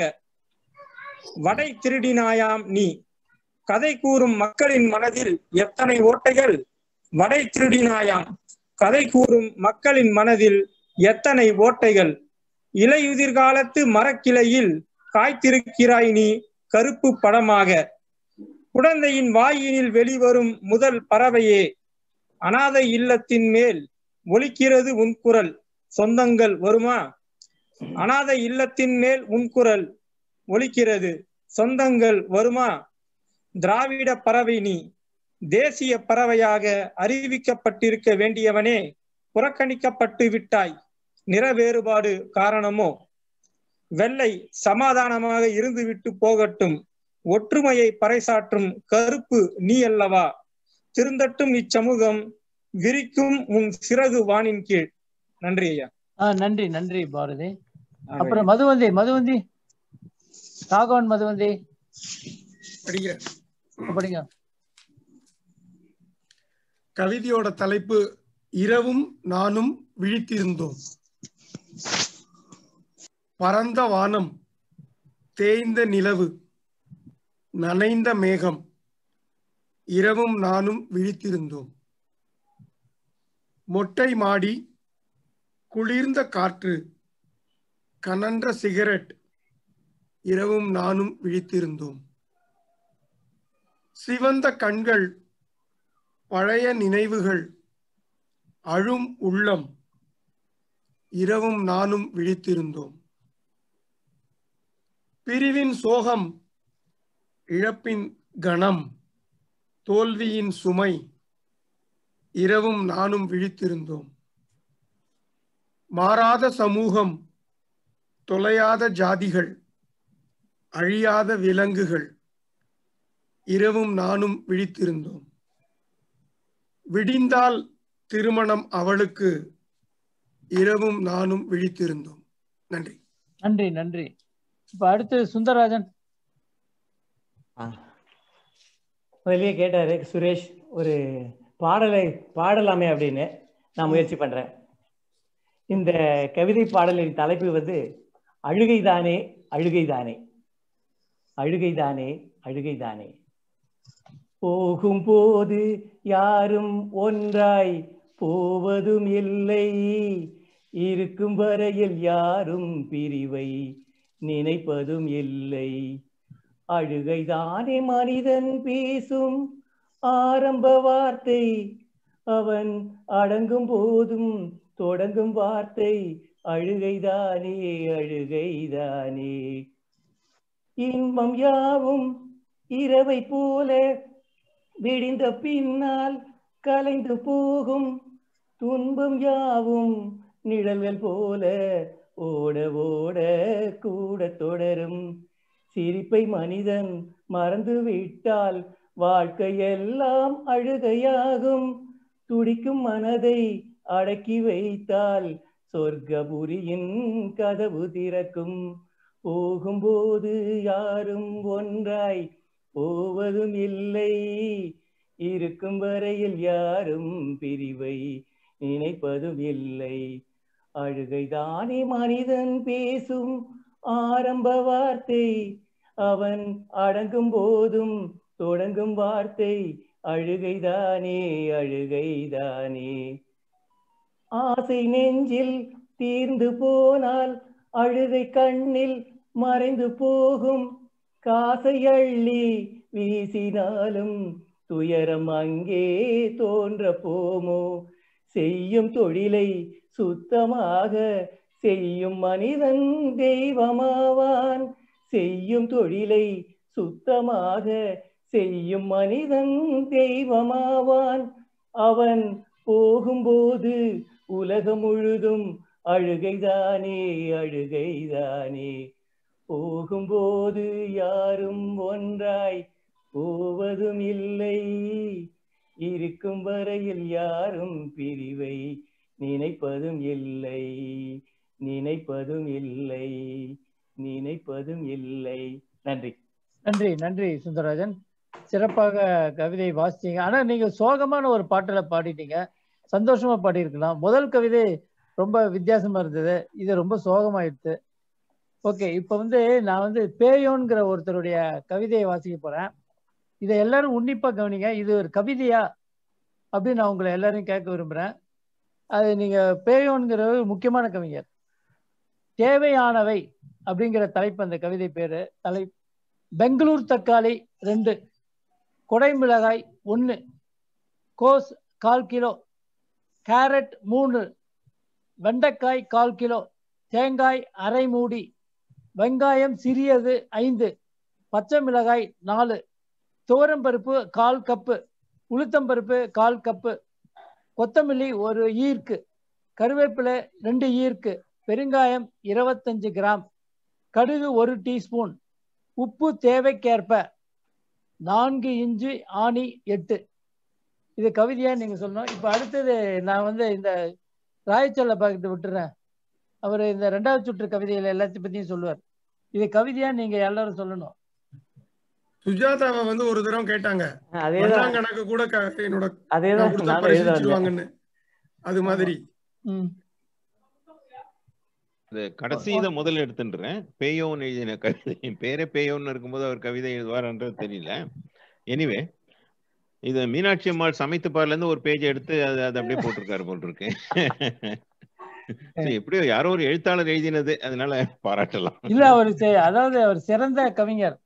வடை திருடினாயாம் நீ கதை கூறும் மக்களின் மனதில் எத்தனை ஓட்டைகள் வடை திருடினாயாம் கதை கூறும் மக்களின் மனதில் எத்தனை ஓட்டைகள் இலையுதிர் காலத்து மரக்கிளையில் காய்த்திருக்கிறாய் நீ கருப்பு படமாக குழந்தையின் வாயினில் வெளிவரும் முதல் பறவையே அனாதை இல்லத்தின் மேல் ஒலிக்கிறது உன் குரல் சொந்தங்கள் வருமா அனாதை இல்லத்தின் மேல் உன் குரல் ஒலிக்கிறது சொந்தங்கள் வருமா திராவிட பறவை நீ தேசிய பறவையாக அறிவிக்கப்பட்டிருக்க வேண்டியவனே புறக்கணிக்கப்பட்டு விட்டாய் நிற வேறுபாடு காரணமோ வெள்ளை சமாதானமாக இருந்துவிட்டு போகட்டும் ஒற்றுமையை பறைசாற்றும் கருப்பு நீ அல்லவா திருந்தட்டும் இச்சமூகம் விரிக்கும் உன் சிறகு வானின் கீழ் நன்றி ஐயா ஆ நன்றி நன்றி பாரதி அப்புறம் மதுவந்தி மதுவந்தி ராகவன் மதுவந்தி படிக்கிறேன் படிங்க கவிதையோட தலைப்பு இரவும் நானும் விழித்திருந்தோம் பரந்த வானம் தேய்ந்த நிலவு நனைந்த மேகம் இரவும் நானும் விழித்திருந்தோம் மொட்டை மாடி குளிர்ந்த காற்று கனன்ற சிகரெட் இரவும் நானும் விழித்திருந்தோம் சிவந்த கண்கள் பழைய நினைவுகள் அழும் உள்ளம் இரவும் நானும் விழித்திருந்தோம் பிரிவின் சோகம் இழப்பின் கணம் தோல்வியின் சுமை இரவும் நானும் விழித்திருந்தோம் மாறாத சமூகம் தொலையாத ஜாதிகள் அழியாத விலங்குகள் இரவும் நானும் விழித்திருந்தோம் விடிந்தால் திருமணம் அவளுக்கு இரவும் நானும் விழித்திருந்தோம் நன்றி நன்றி நன்றி இப்ப அடுத்து சுந்தரராஜன் முதல்லயே கேட்டாரு சுரேஷ் ஒரு பாடலை பாடலாமே அப்படின்னு நான் முயற்சி பண்றேன் இந்த கவிதை பாடலின் தலைப்பு வந்து அழுகைதானே அழுகைதானே அழுகைதானே அழுகைதானே போகும்போது யாரும் ஒன்றாய் போவதும் இல்லை இருக்கும் வரையில் யாரும் பிரிவை நினைப்பதும் இல்லை அழுகைதானே மனிதன் பேசும் ஆரம்ப வார்த்தை அவன் அடங்கும் போதும் தொடங்கும் வார்த்தை அழுகைதானே அழுகைதானே இன்பம் யாவும் இரவை போல விடிந்த பின்னால் கலைந்து போகும் துன்பம் யாவும் நிழல்கள் போல ஓட ஓட கூட தொடரும் சிரிப்பை மனிதன் மறந்து விட்டால் வாழ்க்கையெல்லாம் அழுகையாகும் துடிக்கும் மனதை அடக்கி வைத்தால் சொர்க்கபுரியின் கதவு திறக்கும் போகும்போது யாரும் ஒன்றாய் போவதும் இல்லை இருக்கும் வரையில் யாரும் பிரிவை நினைப்பதும் இல்லை அழுகைதானே மனிதன் பேசும் ஆரம்ப வார்த்தை அவன் அடங்கும் போதும் தொடங்கும் வார்த்தை அழுகைதானே அழுகைதானே ஆசை நெஞ்சில் தீர்ந்து போனால் அழுகை கண்ணில் மறைந்து போகும் காசை அள்ளி வீசினாலும் துயரம் அங்கே தோன்ற போமோ செய்யும் தொழிலை சுத்தமாக செய்யும் மனிதன் தெய்வமாவான் செய்யும் தொழிலை சுத்தமாக செய்யும் மனிதன் தெய்வமாவான் அவன் போகும்போது உலகம் முழுதும் அழுகைதானே அழுகைதானே போகும்போது யாரும் ஒன்றாய் போவதும் இல்லை இருக்கும் வரையில் யாரும் பிரிவை நினைப்பதும் இல்லை நினைப்பதும் இல்லை நினைப்பதும் இல்லை நன்றி நன்றி நன்றி சுந்தரராஜன் சிறப்பாக கவிதை வாசிச்சீங்க ஆனா நீங்க சோகமான ஒரு பாட்டுல பாடிட்டீங்க சந்தோஷமா பாடியிருக்கலாம் முதல் கவிதை ரொம்ப வித்தியாசமா இருந்தது இது ரொம்ப சோகமாயிடுது ஓகே இப்ப வந்து நான் வந்து பேயோன்கிற ஒருத்தருடைய கவிதையை வாசிக்க போறேன் இதை எல்லாரும் உன்னிப்பா கவனிங்க இது ஒரு கவிதையா அப்படின்னு நான் உங்களை எல்லாரையும் கேட்க விரும்புறேன் அது நீங்க பேயோன்கிற ஒரு முக்கியமான கவிஞர் தேவையானவை அப்படிங்கிற தலைப்பு அந்த கவிதை பேரு தலை பெங்களூர் தக்காளி ரெண்டு குடைமிளகாய் ஒன்று கோஸ் கால் கிலோ கேரட் மூணு வெண்டைக்காய் கால் கிலோ தேங்காய் அரை மூடி வெங்காயம் சிறியது ஐந்து பச்சை மிளகாய் நாலு துவரம்பருப்பு கால் கப்பு உளுத்தம்பருப்பு கால் கப்பு கொத்தமல்லி ஒரு ஈர்க்கு கருவேப்பிலை ரெண்டு ஈர்க்கு பெருங்காயம் இருபத்தஞ்சு கிராம் கடுகு ஒரு டீஸ்பூன் உப்பு தேவைக்கேற்ப நான்கு இன்ச்சு ஆணி எட்டு இது கவிதையா நீங்க சொல்லணும் இப்ப அடுத்தது நான் வந்து இந்த ராயச்சொல்ல பார்த்து விட்டுறேன் அவர் இந்த ரெண்டாவது சுற்று கவிதைகள் எல்லாத்தையும் பத்தியும் சொல்லுவார் இது கவிதையா நீங்க எல்லாரும் சொல்லணும் சுஜாதாவை வந்து ஒரு தடவை கேட்டாங்க அதேதான். ஒண்ணாம் கணக்கு கூட க- என்னோட அதேதான் நான் கொடுத்தா நானும் எழுத வந்தேன். பரிசீலிச்சிருவாங்கன்னு அது மாதிரி இது கடைசி இதை முதல்ல எடுத்துன்றேன் பேயோன் எழுதின கவிதை என் பேரே பேயோன்னு இருக்கும்போது அவர் கவிதை எழுதுவார்ன்றது தெரியல எனிவே இது மீனாட்சி அம்மாள் சமைத்து பாருல இருந்து ஒரு பேஜ் எடுத்து அது அது அப்படியே போட்டிருக்காரு போல் இருக்கு So, எப்படியோ யாரோ ஒரு எழுத்தாளர் எழுதினது அதனால பாராட்டலாம் இல்ல அவர் செ- அதாவது அவர் சிறந்த கவிஞர்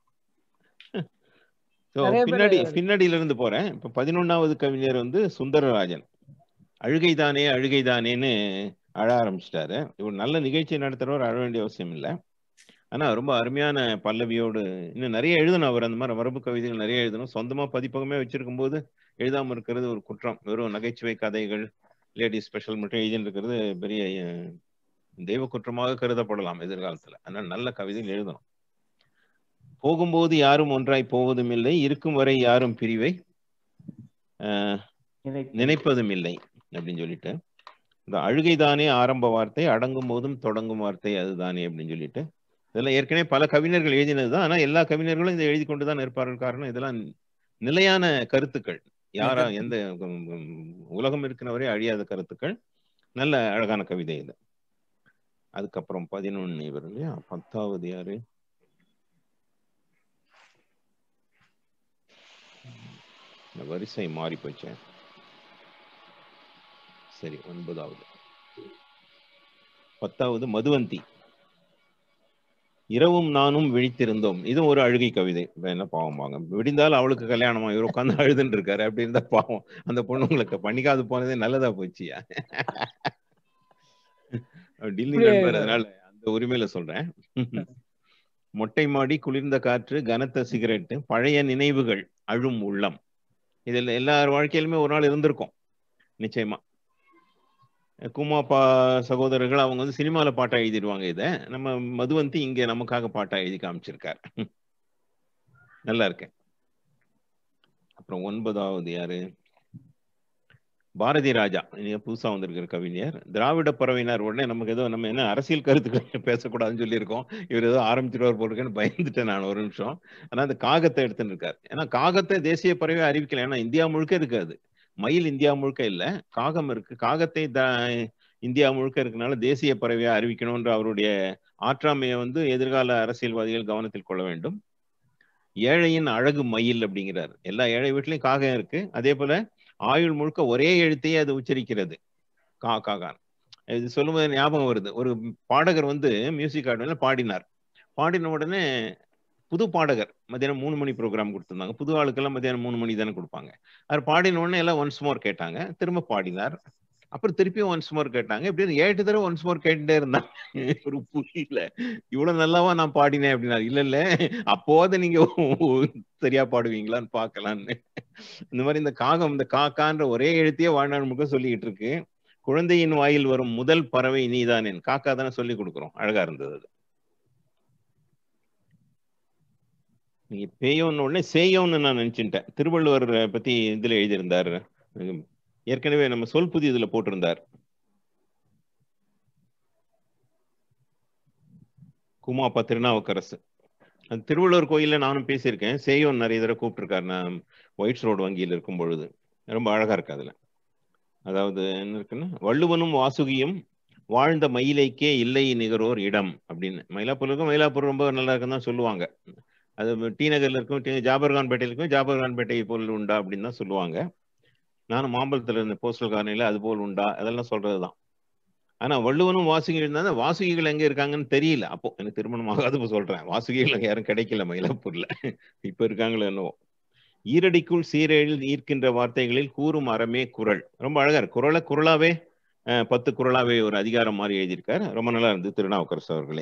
So, நிறைய பேர் பின்னாடி பின்னாடியில இருந்து போறேன் இப்ப பதினொன்னாவது கவிஞர் வந்து சுந்தரராஜன் அழுகைதானே அழுகைதானேன்னு அழ ஆரம்பிச்சிட்டாரு இவர் நல்ல நிகழ்ச்சி நடத்துறவர் அழ வேண்டிய அவசியம் இல்லை ஆனா ரொம்ப அருமையான பல்லவியோடு இன்னும் நிறைய எழுதணும் அவர் அந்த மாதிரி மரபு கவிதைகள் நிறைய எழுதணும் சொந்தமா பதிப்பகமே வச்சிருக்கும் போது எழுதாம இருக்கிறது ஒரு குற்றம் வெறும் நகைச்சுவை கதைகள் லேடி ஸ்பெஷல் மட்டும் எழுதின்னு இருக்கிறது பெரிய அஹ், தெய்வ குற்றமாக கருதப்படலாம் எதிர்காலத்துல அதனால நல்ல கவிதைகள் எழுதணும் போகும்போது யாரும் ஒன்றாய் போவதும் இல்லை இருக்கும் வரை யாரும் பிரிவை ஆஹ், நினைப்பதும் இல்லை அப்படின்னு சொல்லிட்டு இந்த அழுகைதானே ஆரம்ப வார்த்தை அடங்கும் போதும் தொடங்கும் வார்த்தை அதுதானே அப்படின்னு சொல்லிட்டு இதெல்லாம் ஏற்கனவே பல கவிஞர்கள் எழுதினது தான் ஆனா எல்லா கவிஞர்களும் இதை எழுதி கொண்டு தான் இருப்பார்கள் காரணம் இதெல்லாம் நிலையான கருத்துக்கள் யாரா எந்த உம், உம், உலகம் இருக்கிறவரை அழியாத கருத்துக்கள் நல்ல அழகான கவிதை இது அதுக்கப்புறம் பதினொன்னு இவர் இல்லையா பத்தாவது யாரு இந்த வரிசை மாறி போச்சு சரி ஒன்பதாவது பத்தாவது மதுவந்தி இரவும் நானும் விழித்திருந்தோம் இதுவும் ஒரு அழுகை கவிதை இப்ப என்ன பாவம் வாங்க விடிந்தால் அவளுக்கு கல்யாணமா இவர் உட்காந்து அழுதுன்னு இருக்காரு அப்படி இருந்தா பாவம் அந்த பொண்ணு உங்களுக்கு பண்ணிக்காது போனதே நல்லதா போச்சியா டில்லி இப்படி- நண்பர் அதனால அந்த உரிமையில சொல்றேன் மொட்டை மாடி குளிர்ந்த காற்று கனத்த சிகரெட்டு பழைய நினைவுகள் அழும் உள்ளம் இதில் எல்லார் வாழ்க்கையிலுமே ஒரு நாள் இருந்திருக்கும் நிச்சயமா குமாப்பா சகோதரர்கள் அவங்க வந்து சினிமால பாட்டா எழுதிடுவாங்க இதை நம்ம மதுவந்தி இங்க நமக்காக பாட்டா எழுதி காமிச்சிருக்கார் நல்லா இருக்கேன் அப்புறம் ஒன்பதாவது யாரு பாரதி ராஜா இனிய புதுசா வந்திருக்கிற கவிஞர் திராவிட பறவையினர் உடனே நமக்கு ஏதோ நம்ம என்ன அரசியல் கருத்துக்கள் பேசக்கூடாதுன்னு சொல்லியிருக்கோம் இவர் ஏதோ ஆரம்பிச்சிருவார் போட்டுருக்கேன்னு பயந்துட்டேன் நான் ஒரு நிமிஷம் ஆனா அந்த காகத்தை எடுத்துன்னு இருக்காரு ஏன்னா காகத்தை தேசிய பறவை அறிவிக்கல ஏன்னா இந்தியா முழுக்க இருக்காது மயில் இந்தியா முழுக்க இல்ல காகம் இருக்கு காகத்தை த இந்தியா முழுக்க இருக்கனால தேசிய பறவையா அறிவிக்கணும்ன்ற அவருடைய ஆற்றாமையை வந்து எதிர்கால அரசியல்வாதிகள் கவனத்தில் கொள்ள வேண்டும் ஏழையின் அழகு மயில் அப்படிங்கிறார் எல்லா ஏழை வீட்லயும் காகம் இருக்கு அதே போல ஆயுள் முழுக்க ஒரே எழுத்தையே அது உச்சரிக்கிறது கா காகான் இது சொல்லும்போது ஞாபகம் வருது ஒரு பாடகர் வந்து மியூசிக் ஆர்டர்ல பாடினார் பாடின உடனே புது பாடகர் மத்தியானம் மூணு மணி ப்ரோக்ராம் கொடுத்துருந்தாங்க புது ஆளுக்கெல்லாம் மத்தியானம் மூணு மணி தானே கொடுப்பாங்க அவர் பாடின உடனே எல்லாம் ஒன்ஸ் மோர் கேட்டாங்க திரும்ப பாடினார் அப்புறம் திருப்பியும் ஒன்ஸ் மோர் கேட்டாங்க இப்படி ஏழு தடவை ஒன்ஸ் மோர் கேட்டுட்டே இருந்தாங்க ஒரு புரியல இவ்வளவு நல்லாவா நான் பாடினேன் அப்படின்னா இல்ல இல்ல அப்போது நீங்க சரியா பாடுவீங்களான்னு பார்க்கலான்னு இந்த மாதிரி இந்த காகம் இந்த காக்கான்ற ஒரே எழுத்தையே வாழ்நாள் முழுக்க சொல்லிக்கிட்டு இருக்கு குழந்தையின் வாயில் வரும் முதல் பறவை நீதானேன் காக்கா தானே சொல்லி கொடுக்குறோம் அழகா இருந்தது அது நீங்க பேயோன்னு உடனே சேயோன்னு நான் நினைச்சுட்டேன் திருவள்ளுவர் பத்தி இதுல எழுதியிருந்தார் உம், ஏற்கனவே நம்ம சொல் புதி இதுல போட்டிருந்தார் குமாப்பா திருநாவுக்கரசு அது திருவள்ளுவர் கோயில்ல நானும் பேசியிருக்கேன் சேயோன் நிறைய தடவை கூப்பிட்டுருக்காரு நான் ஒயிட்ஸ் ரோடு வங்கியில் இருக்கும் பொழுது ரொம்ப அழகா இருக்கு அதுல அதாவது என்ன இருக்குன்னா வள்ளுவனும் வாசுகியும் வாழ்ந்த மயிலைக்கே இல்லை நிகரோர் இடம் அப்படின்னு மயிலாப்பூர் இருக்கும் மயிலாப்பூர் ரொம்ப நல்லா இருக்குன்னு தான் சொல்லுவாங்க அது டி நகர்ல இருக்கும் டி- ஜாபர்கான் பேட்டையில் இருக்கும் ஜாபர்கான் பேட்டை போல் உண்டா அப்படின்னு தான் சொல்லுவாங்க நானும் மாம்பழத்துல இருந்த போஸ்டல் காரணியில அது போல் உண்டா அதெல்லாம் சொல்றதுதான் ஆனா வள்ளுவனும் வாசுகி இருந்தா வாசுகிகள் எங்க இருக்காங்கன்னு தெரியல அப்போ எனக்கு திருமணம் ஆகாது இப்ப சொல்றேன் வாசுகிகள் அங்க யாரும் கிடைக்கல மயிலாப்பூர்ல இப்ப இருக்காங்களோ என்னவோ ஈரடிக்குள் சீரழில் ஈர்க்கின்ற வார்த்தைகளில் கூறும் அறமே குரல் ரொம்ப அழகா இருக்கு குரலை குரலாவே அஹ், பத்து குரலாவே ஒரு அதிகாரம் மாதிரி எழுதியிருக்காரு ரொம்ப நல்லா இருந்து திருநாவுக்கரசு அவர்களே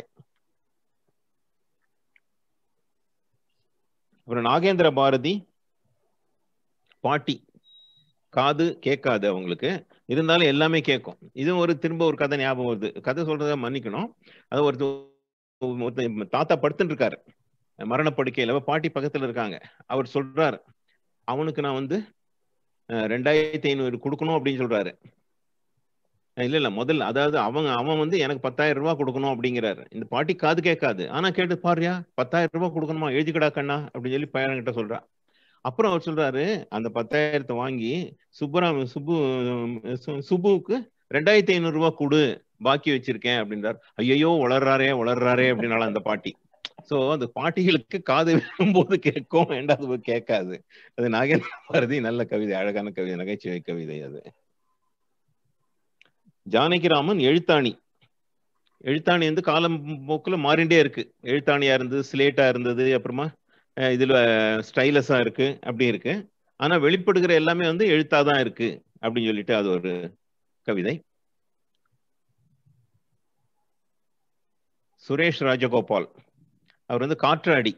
அப்புறம் நாகேந்திர பாரதி பாட்டி காது கேட்காது அவங்களுக்கு இருந்தாலும் எல்லாமே கேட்கும் இதுவும் ஒரு திரும்ப ஒரு கதை ஞாபகம் வருது கதை சொல்றத மன்னிக்கணும் அது ஒரு ஒருத்தன் தாத்தா படுத்துட்டு இருக்காரு மரணப்படுக்கையில பாட்டி பக்கத்துல இருக்காங்க அவர் சொல்றாரு அவனுக்கு நான் வந்து அஹ், ரெண்டாயிரத்தி ஐநூறு கொடுக்கணும் அப்படின்னு சொல்றாரு அஹ் இல்ல இல்ல முதல்ல அதாவது அவங்க அவன் வந்து எனக்கு பத்தாயிரம் ரூபாய் கொடுக்கணும் அப்படிங்கிறாரு இந்த பாட்டி காது கேட்காது ஆனா கேட்டு பாருயா பத்தாயிரம் ரூபாய் கொடுக்கணுமா எழுதிக்கடா கண்ணா அப்படின்னு சொல்லி பையன்கிட்ட சொல்றா அப்புறம் அவர் சொல்றாரு அந்த பத்தாயிரத்தை வாங்கி சுப்பராம சுப்பு சு- சுப்புவுக்கு ரெண்டாயிரத்தி ஐநூறு ரூபாய் கொடு பாக்கி வச்சிருக்கேன் அப்படின்றார் ஐயோ வளர்றாரே வளர்றாரே அப்படின்னால அந்த பாட்டி சோ அந்த பாட்டிகளுக்கு காது விழும்போது கேட்கும் வேண்டாது போது கேட்காது அது நாகேந்திர பாரதி நல்ல கவிதை அழகான கவிதை நகைச்சுவை கவிதை அது ஜானகிராமன் எழுத்தாணி எழுத்தாணி வந்து காலம் போக்குல மாறிண்டே இருக்கு எழுத்தாணியா இருந்தது ஸ்லேட்டா இருந்தது அப்புறமா அஹ் இதுல ஸ்டைலஸா இருக்கு அப்படி இருக்கு ஆனா வெளிப்படுகிற எல்லாமே வந்து எழுத்தாதான் இருக்கு அப்படின்னு சொல்லிட்டு அது ஒரு கவிதை சுரேஷ் ராஜகோபால் அவர் வந்து காற்றாடி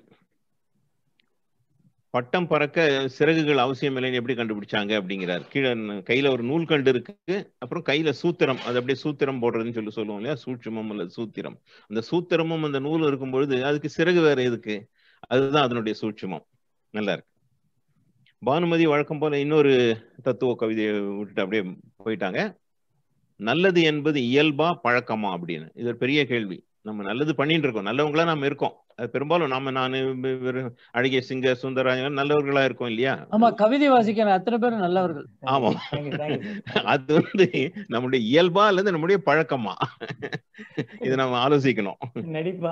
பட்டம் பறக்க சிறகுகள் அவசியம் இல்லைன்னு எப்படி கண்டுபிடிச்சாங்க அப்படிங்கிறார் கீழே ந- கையில ஒரு நூல்கண்டு இருக்கு அப்புறம் கையில சூத்திரம் அது அப்படியே சூத்திரம் போடுறதுன்னு சொல்லி சொல்லுவோம் இல்லையா சூட்சுமம் அல்லது சூத்திரம் அந்த சூத்திரமும் அந்த நூலும் இருக்கும் பொழுது அதுக்கு சிறகு வேற எதுக்கு அதுதான் அதனுடைய சூட்சுமம் நல்லா இருக்கு பானுமதி வழக்கம் போல இன்னொரு தத்துவ கவிதையை விட்டுட்டு அப்படியே போயிட்டாங்க நல்லது என்பது இயல்பா பழக்கமா அப்படின்னு இது ஒரு பெரிய கேள்வி நம்ம நல்லது பண்ணிட்டு இருக்கோம் நல்லவங்களா நாம இருக்கோம் அது பெரும்பாலும் நாம நான் அழகிய சிங்கர் சுந்தரராஜன் நல்லவர்களா இருக்கோம் இல்லையா ஆமா கவிதை வாசிக்கிற அத்தனை பேரும் நல்லவர்கள் ஆமா அது வந்து நம்முடைய இயல்பா அல்லது நம்முடைய பழக்கமா இதை நம்ம ஆலோசிக்கணும் நடிப்பா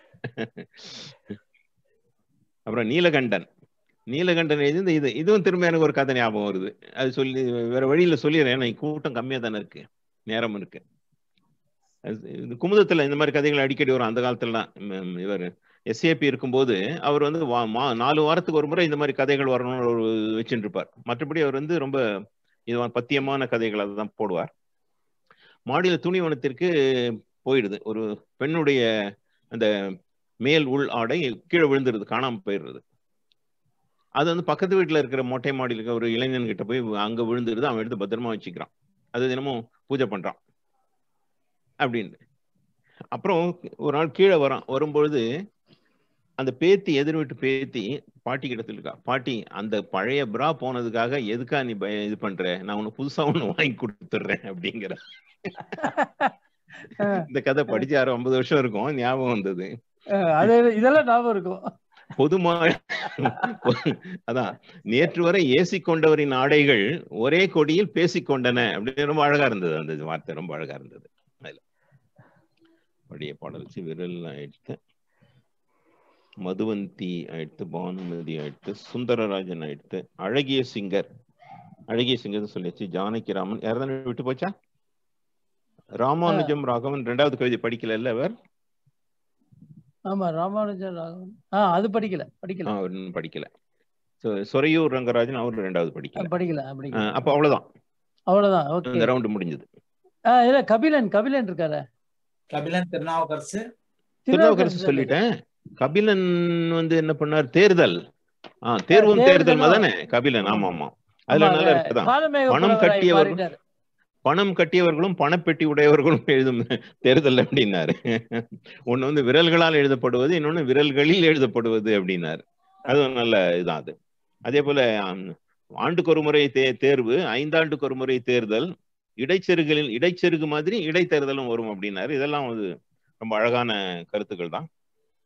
அப்புறம் நீலகண்டன் நீலகண்டன் எழுதி இந்த இது இதுவும் திரும்ப எனக்கு ஒரு கதை ஞாபகம் வருது அது சொல்லி வேற வழியில சொல்லிடுறேன் ஏன்னா கூட்டம் கம்மியா தானே இருக்கு நேரம் இருக்கு அது- இது குமுதத்துல இந்த மாதிரி கதைகள் அடிக்கடி வரும் அந்த காலத்துலலாம் ம், இவர் எஸ்ஏபி இருக்கும்போது அவர் வந்து வா- மா- நாலு வாரத்துக்கு ஒரு முறை இந்த மாதிரி கதைகள் வரணும்னு ஒரு வச்சுட்டு இருப்பார் மற்றபடி அவர் வந்து ரொம்ப இது பத்தியமான கதைகளை தான் போடுவார் மாடியில துணிவனத்திற்கு போயிடுது ஒரு பெண்ணுடைய அந்த மேல் உள் ஆடை கீழே விழுந்துருது காணாம போயிடுறது அது வந்து பக்கத்து வீட்டுல இருக்கிற மொட்டை மாடியில் இருக்க ஒரு இளைஞன் கிட்ட போய் அங்க விழுந்துருது அவன் எடுத்து பத்திரமா வச்சுக்கிறான் அது தினமும் பூஜை பண்றான் அப்படின்னு அப்புறம் ஒரு நாள் கீழே வரான் வரும்பொழுது அந்த பேத்தி எதிர் வீட்டு பேத்தி பாட்டி கிட்ட இருக்கா பாட்டி அந்த பழைய பிரா போனதுக்காக எதுக்கா நீ பய இது பண்ற நான் உனக்கு புதுசா ஒண்ணு வாங்கி கொடுத்துட்றேன் அப்படிங்கிற இந்த கதை படிச்சு ஆறு ஐம்பது வருஷம் இருக்கும் ஞாபகம் வந்தது அஹ் அது இதெல்லாம் ஞாபகம் இருக்கும் பொதுமா அதான் நேற்று வரை ஏசி கொண்டவரின் ஆடைகள் ஒரே கொடியில் பேசிக்கொண்டன அப்படின்னு ரொம்ப அழகா இருந்தது அந்த வார்த்தை ரொம்ப அழகா இருந்தது அதுல பழைய பாடல் சி விரல் ஆயிடுத்து மதுவந்தி ஆயிடுத்து பானுமதி ஆயிடுத்து சுந்தரராஜன் ஆயிடுத்து அழகிய சிங்கர் அழகிய சிங்கர் சொல்லியாச்சு ஜானகிராமன் யாராவது விட்டு போச்சா ராமானுஜம் ராகவன் ரெண்டாவது கவிதை படிக்கல இல்ல அவர் ஆமா ராமானுஜன் ராகவன் ஆஹ் அது படிக்கல படிக்கல அவர் இன்னும் படிக்கல சொ- சொரையூர் ரங்கராஜன் அவர் ரெண்டாவது படிக்கல அஹ் படிக்கல அஹ் படிக்கல அஹ் அப்ப அவ்வளவுதான் அவ்வளவுதான் ஓகே இந்த ரவுண்ட் முடிஞ்சது ஆஹ் இல்ல கபிலன் கபிலன் இருக்காரு கபிலன் திருநாவுக்கரசு திருநாவுக்கரசு சொல்லிட்டேன் கபிலன் வந்து என்ன பண்ணார் தேர்தல் ஆ தேர்வும் தேர்தல் தேர்தலும். தானே கபிலன் ஆமா ஆமா அதுல ஆமா, நல்லா அது இருக்குதான் காலமேக பணம் புலவராய் கட்டியவர்களும் மாறிட்டாரு. பணம் கட்டியவர்களும் பணப்பெட்டி உடையவர்களும் எழுதும் தேர்தல் அப்படின்னாரு ஒண்ணு வந்து விரல்களால் எழுதப்படுவது இன்னொன்னு விரல்களில் எழுதப்படுவது அப்படின்னாரு அது ஒரு நல்ல இதான் அது அதே போல ஆம், ஆண்டுக்கு ஒரு முறை தே தேர்வு ஐந்தாண்டுக்கு ஒரு முறை தேர்தல் இடைச்செருகளில் இடைச்செருகு மாதிரி இடைத்தேர்தலும் வரும் அப்படின்னாரு இதெல்லாம் வந்து ரொம்ப அழகான கருத்துக்கள் தான்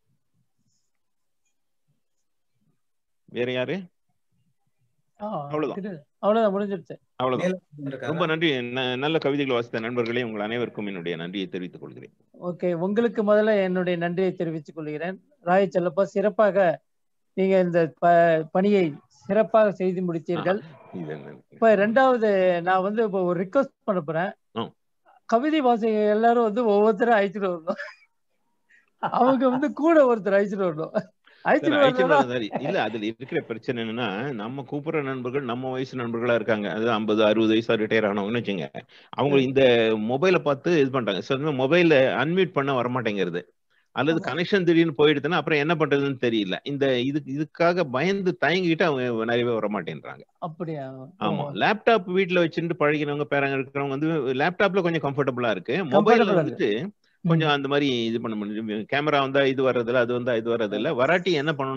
வேற யாரு ஆஹ் அவ்வளவுதான். கிட்ட- அவ்வளவுதான் முடிஞ்சிருச்சு அவ்வளவுதான் ரொம்ப நன்றி ந- நல்ல கவிதைகள் வாசித்த நண்பர்களே உங்கள் அனைவருக்கும் என்னுடைய நன்றியை தெரிவித்துக் கொள்கிறேன் ஓகே உங்களுக்கு முதல்ல என்னுடைய நன்றியை தெரிவித்துக் கொள்கிறேன் ராய் செல்லப்பா சிறப்பாக நீங்க இந்த ப- பணியை சிறப்பாக செய்து முடித்தீர்கள் இது என்ன? இப்ப ரெண்டாவது நான் வந்து இப்போ ஒரு ரிக்வஸ்ட் பண்ண போறேன் ஆ. கவிதை வாசிக எல்லாரும் வந்து ஒவ்வொருத்தரும் அழைச்சிட்டு வரணும் அவங்க வந்து கூட ஒருத்தர் அழைச்சிட்டு வரணும் அழைச்சிட்டு சார், ஐக்கியம் வரணும் சரி. இல்ல அதுல இருக்கிற பிரச்சனை என்னன்னா நம்ம கூப்பிடுற நண்பர்கள் நம்ம வயசு நண்பர்களா இருக்காங்க அது ஐம்பது அறுபது வயசா ரிட்டையர் ஆனவங்கன்னு வச்சுங்க அவங்க இந்த மொபைலை பார்த்து இது பண்றாங்க சில மொபைல அன்மியூட் பண்ண வரமாட்டேங்கிறது அல்லது கனெக்ஷன் திடீர்னு போயிடுதுன்னா அப்புறம் என்ன பண்றதுன்னு தெரியல இந்த இதுக்கு இதுக்காக பயந்து தயங்கிட்டு அவங்க நிறைய பேர் வரமாட்டேன்றாங்க அப்படியா ஆமா லேப்டாப் வீட்ல வச்சுட்டு பழகினவங்க பேரங்க இருக்கிறவங்க வந்து லேப்டாப்ல கொஞ்சம் கம்ஃபர்டபுளா இருக்கு மொபைல்ல Comfortable வந்துட்டு கொஞ்சம் அந்த மாதிரி இது பண்ண முடியும் கேமரா வந்தா இது வர்றதில்ல அது வந்தா இது வர்றதில்ல வராட்டி என்ன பண்ணணும்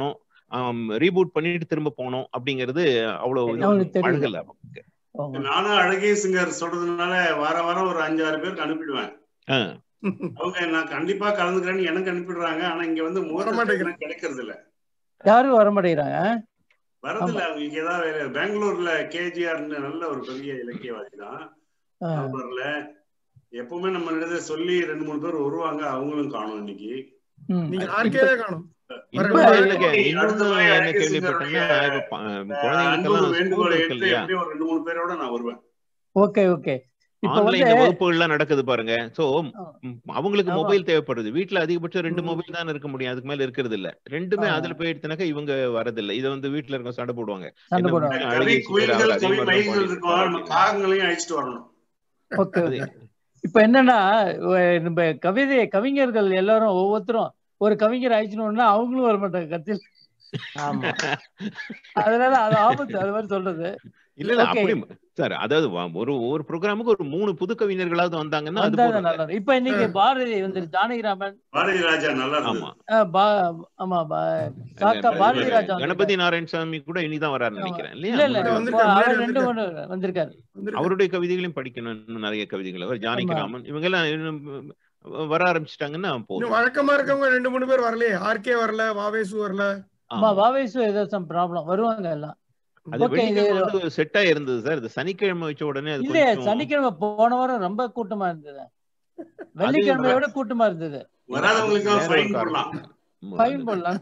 ரீபூட் பண்ணிட்டு திரும்ப போனோம் அப்படிங்கிறது அவ்வளவு இது அவனுக்கு தெரியல. பழகல அவனுக்கு. நானும் அழகே சிங்கர் சொல்றதுனால வார வாரம் ஒரு அஞ்சாறு பேருக்கு அனுப்பிடுவேன் ஆ. அவங்க நான் கண்டிப்பா கலந்துக்கிறேன்னு எனக்கு அனுப்பிடுறாங்க ஆனா இங்க வந்து முகூர்த்த கிடைக்கிறது இல்ல யாரும் வர மாட்டேங்கிறாங்க வரதில்ல அவங்களுக்கு ஏதாவது வேலை. பெங்களூர்ல கேஜிஆர்னு நல்ல ஒரு பெரிய இலக்கியவாதி தான் ஆ. அவர் வரல எப்பவுமே நம்ம இடத்துல சொல்லி ரெண்டு மூணு பேர் வருவாங்க அவங்களும் காணும் இன்னைக்கு நீங்க ஆர்கேவே காணும் இன்னொரு எனக்கு இன்னொன்னு அடுத்த முறை என்ன அழகே கேள்விப்பட்டேன்னா சிங்கருடைய, இப்ப ப- அன்பு குழந்தைங்களுக்கெல்லாம் ஸ்கூல் வேண்டுகோளை இருக்கு ஏற்று இல்லையா எப்படியும் ஒரு ரெண்டு மூணு பேரோட நான் வருவேன் ஓகே ஓகே இப்ப ஆன்லைன்ல வந்து வகுப்புகள்லாம் நடக்குது பாருங்க சோ அவங்களுக்கு ஆமா. மொபைல் தேவைப்படுது வீட்ல அதிகபட்சம் ரெண்டு மொபைல் தான் இருக்க முடியும் அதுக்கு மேல இருக்கிறது இல்ல ரெண்டுமே ஆ. அதுல போயிடுச்சுனாக்கா இவங்க வரதில்லை இதை வந்து வீட்ல இருக்க சண்டை போடுவாங்க சண்டை என்ன போடுவாங்க. வீட்டுல கவி அழகே சிங்கர் குயில்கள் அவர் அதே கவி மாதிரி தான் மயில்கள் பாடிட்டு இருக்கும் நம்ம காகங்களையும் அழைச்சிட்டு வரணும் ஓகே ஓகே இப்ப என்னன்னா ஒ- நம்ம கவிதை கவிஞர்கள் எல்லாரும் ஒவ்வொருத்தரும் ஒரு கவிஞர் ஆயிடுச்சுன்னா அவங்களும் வர மாட்டாங்க கத்தில் ஆமா அதனால அது ஆபத்து அது மாதிரி சொல்றது இல்ல இல்ல ஓகே அப்படி சார் அதாவது வ- ஒரு ஒரு ப்ரோக்ராமுக்கு ஒரு மூணு புது கவிஞர்களாவது வந்தாங்கன்னா அது வந்தாதான் போதும் நல்லா இருக்கும். இப்ப இன்னைக்கு பாரதி வந்து ஜானகிராமன் பாரதி ராஜா நல்லா இருந்தது ஆமா அஹ், பா- ஆமா பா- சாக்கா பாரதி ராஜா வந்திருக்காரு. கணபதி நாராயணசாமி கூட இனிதான் வராருன்னு ஆமா. நினைக்கிறேன் இல்லையா இல்ல இல்ல முன்னாடி இப்போ வந்து- அவர் ரெண்டு மூணு வந்திருக்காரு அவருடைய கவிதைகளையும் படிக்கணும் இன்னும் நிறைய கவிதைகள் அவர் ஜானகிராமன் இவங்க எல்லாம் இன்னும் வர ஆரம்பிச்சிட்டாங்கன்னா இன்னும் போதும் வழக்கமா இருக்கவங்க ரெண்டு மூணு பேர் வரலையே ஆர்கே வரல வாவேசு வரல ஆமா வாவேசு ஏதோ சம் ப்ராப்ளம் வருவாங்க எல்லாம் அது ஓகே இது வெள்ளிக்கிழமை வந்து செட்டா இருந்தது சார் இது சனிக்கிழமை வச்ச உடனே அது இல்லையே கொஞ்சம் சனிக்கிழமை போன வாரம் ரொம்ப கூட்டமா இருந்தது வெள்ளிக்கிழமையை விட கூட்டமா இருந்தது வராதவங்களுக்கு வேற ஒரு ஃபைன் காரணம். போடலாம் ஃபைன் போடலாம்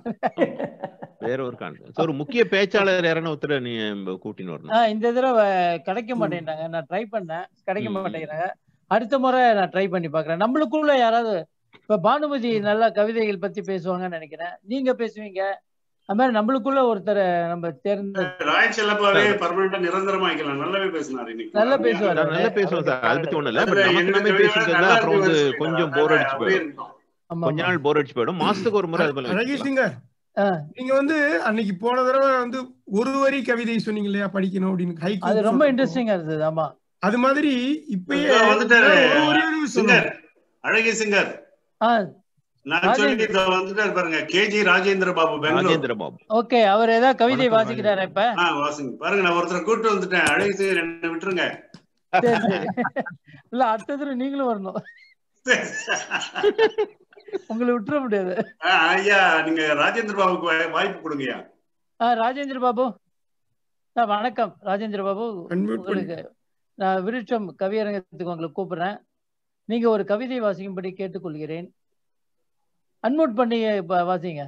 வேற ஒரு காரணம் So, ஒரு முக்கிய பேச்சாளர் யாரான ஒருத்தர் நீ கூட்டின்னு வரணும் ஆஹ் இந்த தடவை கிடைக்க மாட்டேங்கிறாங்க நான் ட்ரை பண்ணேன் கிடைக்க மாட்டேங்கிறாங்க அடுத்த முறை நான் ட்ரை பண்ணி பாக்குறேன் நம்மளுக்குள்ள யாராவது இப்ப பானுமதி நல்லா கவிதைகள் பத்தி பேசுவாங்கன்னு நினைக்கிறேன் நீங்க பேசுவீங்க அது மாதிரி நம்மளுக்குள்ள ஒருத்தரை நம்ம தேர்ந்த ராய் செல்லப்பாவே பர்மனண்டா நிரந்தரமா வைக்கலாம் நல்லாவே பேசினாரு இன்னைக்கு நல்லா பேசுவாரு நான் நல்லா பேசுவேன் சார் அதை பத்தி ஒண்ணு இல்ல பட் அதுல நமக்கு என்ன நம்ம கவிதை பேசுறது நல்லா அப்புறம் வந்து இருக்கு கொஞ்சம் அதனால போர் அடிச்சு அப்படியே போயிடும் இருக்கும். ஆமா கொஞ்ச நாள் போர் அடிச்சு போயிடும் மாசத்துக்கு ஒரு முறை அது போல அழகி வச்சுக்கலாம். சிங்கர் நீங்க வந்து அன்னைக்கு போன தடவை வந்து ஒரு வரி கவிதை சொன்னீங்க இல்லையா படிக்கணும் அப்படின்னு ஹைக்கூ அது ரொம்ப சொல்றப்போ. இன்ட்ரெஸ்டிங்கா இருந்தது ஆமா அது மாதிரி இப்பயே இதோ வந்துட்டாரு ஒரு வரியாவது சிங்கர் சொல்லணும் அழகி சிங்கர் ஆஹ் நான் ராஜேந்திர- சொல்லி இதோ வந்துட்டாரு பாருங்க கேஜி ராஜேந்திர பாபு பெங்களூர் ராஜேந்திர பாபு ஓகே அவர் ஏதாவது கவிதை வணக்கம், வாசிக்கிறாரா இப்ப ஆ வாசிங்க பாருங்க நான் ஒருத்தரை கூட்டு வந்துட்டேன் அழகி சிங்கர் என்ன விட்டுருங்க சரி சரி இல்ல அடுத்த தடவை நீங்களும் வரணும் உங்களை விட்டுற முடியாது ஆ, ஐயா நீங்க ராஜேந்திர பாபுக்கு வாய்- வாய்ப்பு கொடுங்கய்யா ஆ ராஜேந்திர பாபு ஆ, வணக்கம் ராஜேந்திர பாபு Unmute உங்களுக்கு நான் விருட்சம் கவியரங்கத்துக்கு உங்களை கூப்பிடுறேன் நீங்க ஒரு கவிதை வாசிக்கும்படி கேட்டுக்கொள்கிறேன் அன்மோட் பண்ணி இப்ப வாசிங்க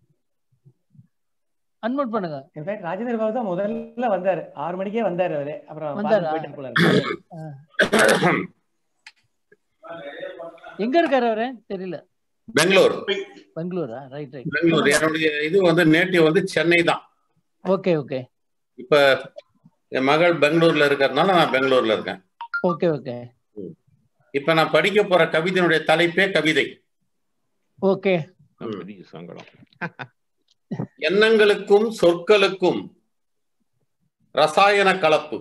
அன்மோட் பண்ணுங்க இன்ஃபேக்ட் ராஜேந்திர பாபு தான் முதல்ல வந்தாரு ஆறு மணிக்கே வந்தாரு அவரு அப்புறம் வந்தாரா? பார்த்துட்டு போயிட்டாரு போல இருக்கு. எங்க இருக்காரு அவரு தெரியல பெங்களூர் பெங்களூரா ரைட் ரைட் பெங்களூர் என்னுடைய இது வந்து நேட்டிவ் வந்து சென்னை தான் ஓகே ஓகே இப்ப என் மகள் பெங்களூர்ல இருக்கிறதுனால நான் பெங்களூர்ல இருக்கேன் ஓகே ஓகே இப்ப நான் படிக்க போற கவிதையினுடைய தலைப்பே கவிதை ஓகே பெரிய சங்கடம் எண்ணங்களுக்கும் சொற்களுக்கும் ரசாயன கலப்பு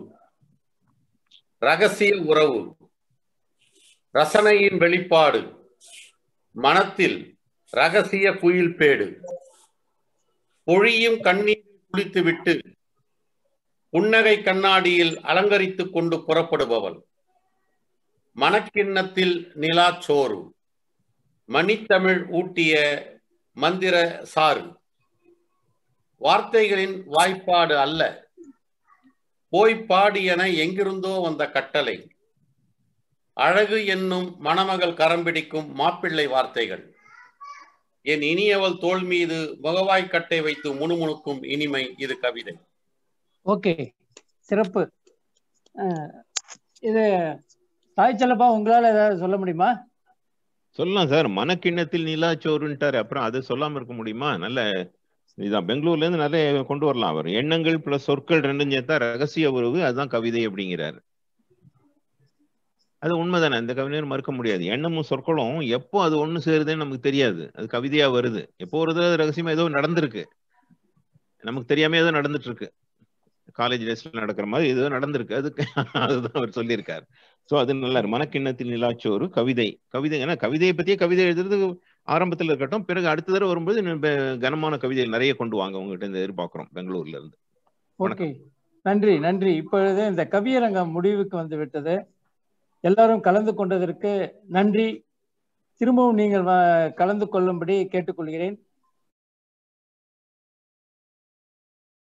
ரகசிய உறவு ரசனையின் வெளிப்பாடு மனத்தில் ரகசிய குயில் பேடு பொழியும் கண்ணீர் குளித்துவிட்டு புன்னகை கண்ணாடியில் அலங்கரித்துக் கொண்டு புறப்படுபவள் மணக்கிண்ணத்தில் நிலாச்சோறு மணித்தமிழ் ஊட்டிய மந்திர சாறு வார்த்தைகளின் வாய்ப்பாடு அல்ல போய் பாடு என எங்கிருந்தோ வந்த கட்டளை அழகு என்னும் மணமகள் கரம் பிடிக்கும் மாப்பிள்ளை வார்த்தைகள் என் இனியவள் தோள் மீது முகவாய்க்கட்டை வைத்து முணுமுணுக்கும் இனிமை இது கவிதை ஓகே சிறப்பு அஹ், இது தாய் செல்லப்பா உங்களால ஏதாவது சொல்ல முடியுமா சொல்லலாம் சார் மனக்கிண்ணத்தில் நிலாச்சோறுன்ட்டாரு அப்புறம் அதை சொல்லாம இருக்க முடியுமா நல்ல இதான் பெங்களூர்ல இருந்து நிறைய கொண்டு வரலாம் அவர் எண்ணங்கள் பிளஸ் சொற்கள் ரெண்டும் சேர்த்தா ரகசிய உறவு அதுதான் கவிதை அப்படிங்கிறாரு அது உண்மைதானே அந்த கவிஞர் மறுக்க முடியாது எண்ணமும் சொற்களும் எப்போ அது ஒண்ணு சேருதுன்னு நமக்கு தெரியாது அது கவிதையா வருது எப்போ ஒரு தடவை ரகசியமா ஏதோ நடந்திருக்கு நமக்கு தெரியாம ஏதோ நடந்துட்டு இருக்கு காலேஜ் டேஸ்ல நடக்கிற மாதிரி ஏதோ நடந்திருக்கு அதுக்கு அதுதான் அவர் சொல்லியிருக்காரு சோ அது நல்லா இருக்கு. மனக்கிண்ணத்தில் நிலாச்சோறு கவிதை கவிதை ஏன்னா கவிதையை பத்தியே கவிதை எழுதுறது ஆரம்பத்தில் இருக்கட்டும் பிறகு அடுத்த தடவை வரும்போது இன்னும் பெ- கனமான கவிதைகள் நிறைய கொண்டு வாங்க உங்ககிட்ட இருந்து எதிர்பார்க்கிறோம் பெங்களூர்ல இருந்து ஓகே நன்றி நன்றி இப்பொழுது இந்த கவியரங்கம் முடிவுக்கு வந்து விட்டது எல்லாரும் கலந்து கொண்டதற்கு நன்றி திரும்பவும் நீங்கள் வ- கலந்து கொள்ளும்படி கேட்டுக்கொள்கிறேன்